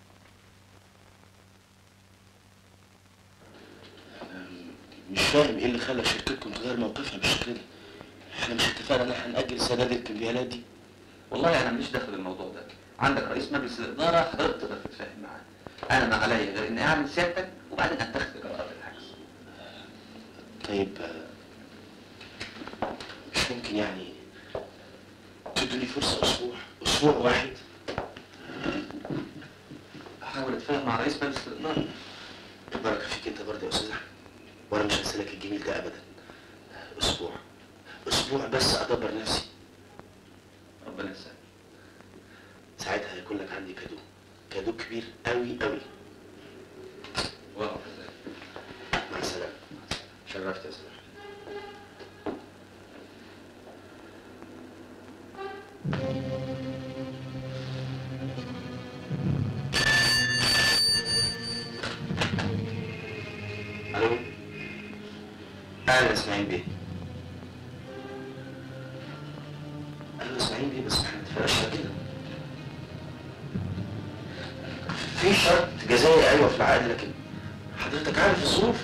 مش فاهم ايه اللي خلى شركتكم تغير موقفها بالشكل ده احنا مش اتفقنا ان احنا ناجل سداد الكمبيالات دي والله انا ماليش داخل الموضوع ده عندك رئيس مجلس الاداره حضرتك تقدر تتفاهم معاه انا ما عليا غير اني اعمل سيادتك وبعدين اتخذ اجراءات الحجز طيب آه، مش ممكن يعني تدوني فرصة أسبوع أسبوع واحد احاول اتفاهم مع رئيس مجلس الاداره البركة فيك أنت برضه يا أستاذ أحمد وأنا مش هنسالك الجميل ده أبدا أسبوع أسبوع بس أدبر نفسي ربنا يسهل ساعتها هيكون لك عندي كادو كادو كبير أوي أوي واو مع السلامة شرفت يا أستاذ أحمد الو اهلا اسماعيل بيه اهلا اسماعيل بيه بس احنا نتفرقش كده في شرط جزائي ايوه في العقد لكن حضرتك عارف الظروف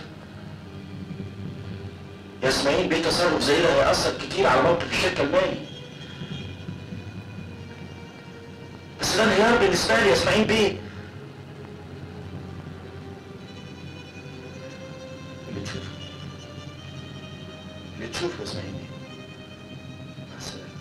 يا اسماعيل بيه تصرف زي ده هيأثر كتير على موقف الشركة المالي بس ده انهيار بالنسبة لي يا اسماعيل بيه اللي تشوفه اللي تشوفه يا اسماعيل بيه مع السلامة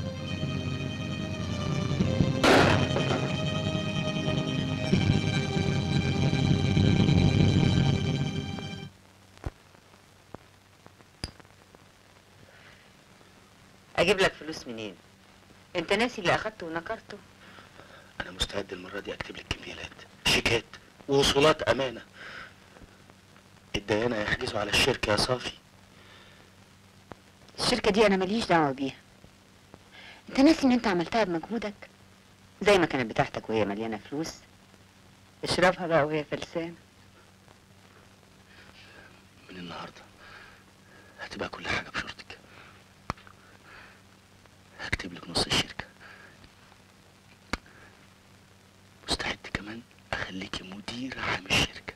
اجيب لك فلوس منين انت ناسي اللي اخدته ونكرته أنا مستعد المرة دي أكتب لك كمبيالات شيكات ووصولات أمانة الديانة يحجزوا على الشركة يا صافي الشركة دي انا ماليش دعوة بيها انت ناسي ان انت عملتها بمجهودك زي ما كانت بتاعتك وهي مليانة فلوس اشربها بقى وهي فلسانة من النهاردة هتبقى كل حاجة بشرطك هكتب لك نص الشركة مستعد كمان أخليكي مديرة عام الشركة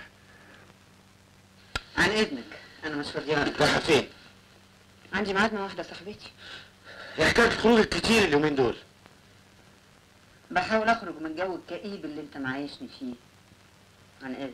عن اذنك انا مش فاضية رايحة فين؟ عندي ميعاد مع واحدة صاحبتي يا حكاية خروجك كتير اليومين دول بحاول اخرج من الجو الكئيب اللي انت معايشني فيه عن اذنك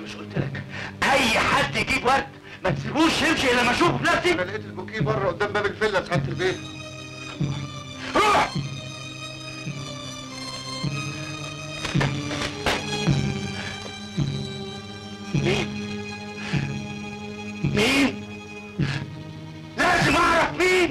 مش قلت لك اي حد يجيب ورد ما تسيبوش يمشي الا ما اشوفه بنفسي انا لقيت البوكيه بره قدام باب الفيلا ساعه البيت روح مين مين لازم اعرف مين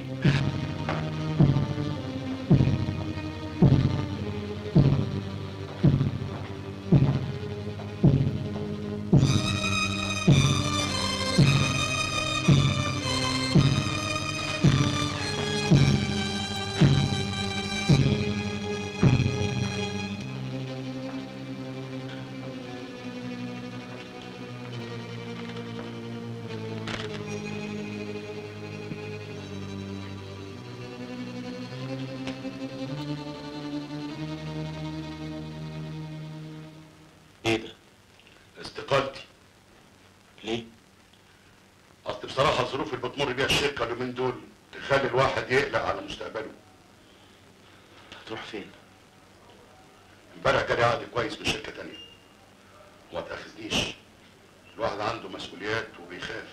ايه ده؟ استقالتي ليه؟ اصل بصراحة الظروف اللي بتمر بيها الشركة اليومين دول تخلي الواحد يقلق على مستقبله هتروح فين؟ امبارح جالي عقد كويس من شركة تانية وما تأخذنيش الواحد عنده مسؤوليات وبيخاف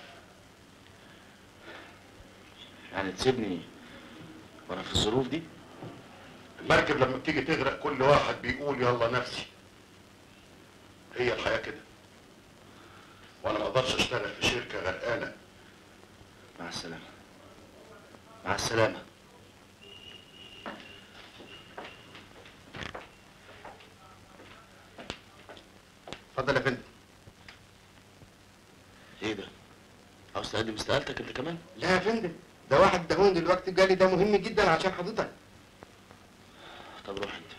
يعني تسيبني وانا في الظروف دي؟ المركب لما بتيجي تغرق كل واحد بيقول يلا نفسي هي الحياة كده وانا ما اقدرش اشتغل في شركة غرقانة مع السلامة مع السلامة اتفضل يا فندم ايه ده؟ عاوز تقدم استقالتك انت كمان؟ لا يا فندم ده واحد دهون دلوقتي جالي ده مهم جدا عشان حضرتك طب روح انت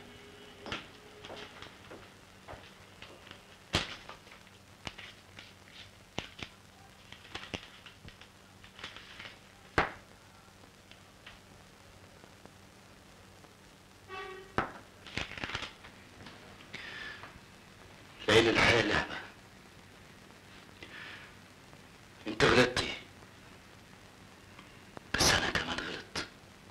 ليل الحياة لعبة انت غلطتي بس انا كمان غلطت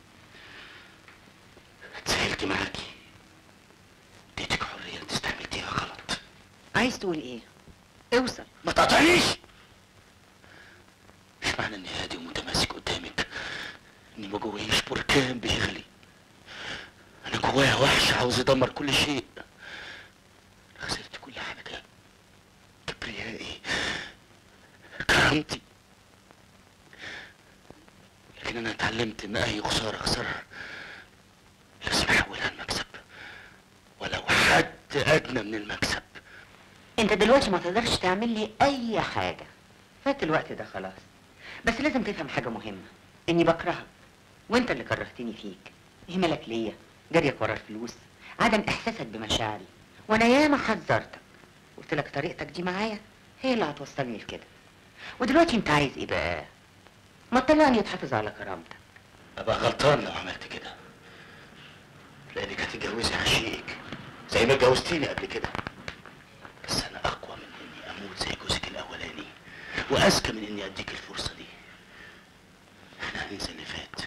اتسهلت معاكي اديتك حرية انت استعملتيها غلط عايز تقول ايه اوصل ما تقطعنيش مش معنى اني هادي ومتماسك قدامك اني ما جوايش بركان بيغلي انا جوايا وحش عاوز يدمر كل شيء خسرت كل حاجة كبريائي كرامتي لكن انا اتعلمت ان اي خسارة خسرها لازم احولها لمكسب ولو حد ادنى من المكسب انت دلوقتي ما تقدرش تعمل لي اي حاجة فات الوقت ده خلاص بس لازم تفهم حاجة مهمة اني بكرهك وانت اللي كرهتني فيك اهمالك ليا جريك ورا الفلوس عدم احساسك بمشاعري وانا ياما حذرتك قلت لك طريقتك دي معايا هي اللي هتوصلني لكده ودلوقتي انت عايز ايه بقى ما تطلعني تحافظ على كرامتك ابقى غلطان لو عملت كده لانك هتتجوزي عشيق زي ما اتجوزتيني قبل كده بس انا اقوى من اني اموت زي جوزك الاولاني واذكى من اني اديك الفرصه دي احنا هننسى اللي فات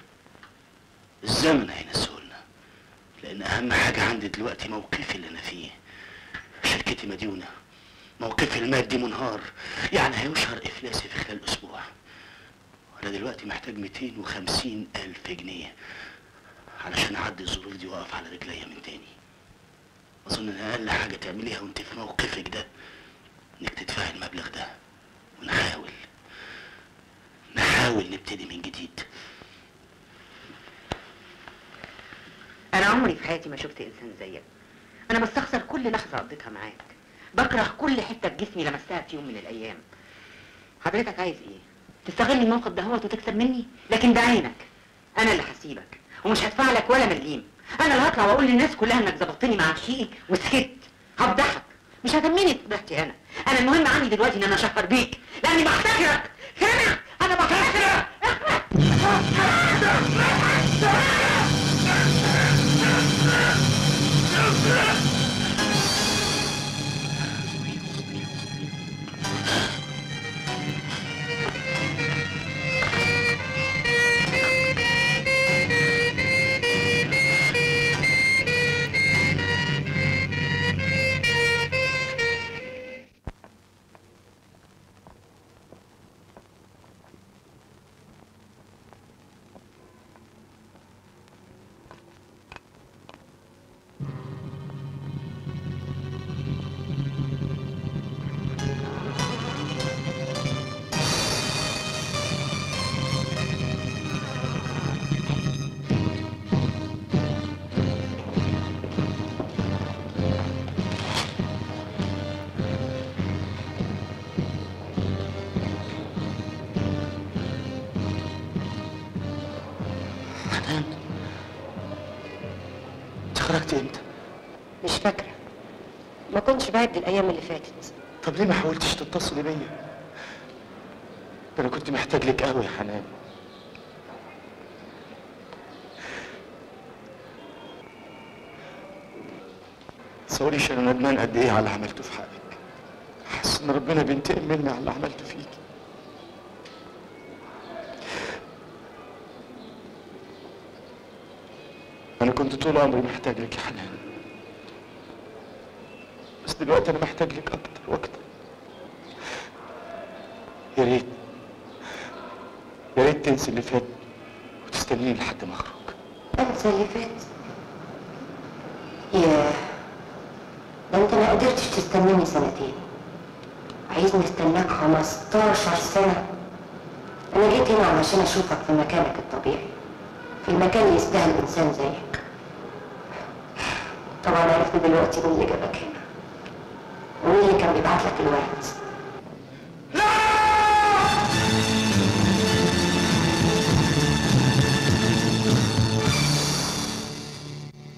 الزمن هينسهولنا لان اهم حاجه عندي دلوقتي موقفي اللي انا فيه شركتي مديونه موقفي المادي منهار يعني هيشهر افلاسي في خلال اسبوع وانا دلوقتي محتاج 250 الف جنيه علشان اعدي الظروف دي واقف على رجليا من تاني اظن ان اقل حاجه تعمليها وانت في موقفك ده انك تدفعي المبلغ ده ونحاول نحاول نبتدي من جديد انا عمري في حياتي ما شفت انسان زيك انا بستخسر كل لحظه قضيتها معاك بكره كل حته في جسمي لمستها في يوم من الايام حضرتك عايز ايه تستغل الموقف ده هوت وتكسب مني لكن ده عينك انا اللي هسيبك ومش هدفع لك ولا مليم انا اللي هطلع واقول للناس كلها انك ظبطتني مع عشيقي وسكت هفضحك مش هتمني فضحتي انا انا المهم عندي دلوقتي ان انا اشهر بيك لاني بحتكرك سامع انا بحتكرك مش فاكرة ما كنتش بعد الأيام اللي فاتت طب ليه ما حاولتش تتصلي بيا؟ ده انا كنت محتاج لك قوي يا حنان تصوريش انا ندمان قد ايه على اللي عملته في حقك حاسس ان ربنا بينتقم مني على اللي عملته فيكي انا كنت طول عمري محتاج لك يا حنان بس دلوقتي انا محتاج لك اكتر واكتر يا ريت يا ريت تنسي اللي فات وتستنيني لحد ما اخرج أنسى اللي فات ياه ده أنت ما قدرتش تستناني سنتين عايزني استناك 15 سنة أنا جيت هنا علشان أشوفك في مكانك الطبيعي في المكان اللي يستاهل إنسان زيك طبعا عرفت دلوقتي مين اللي جابك هنا ومين اللي كان بيبعت لك الورد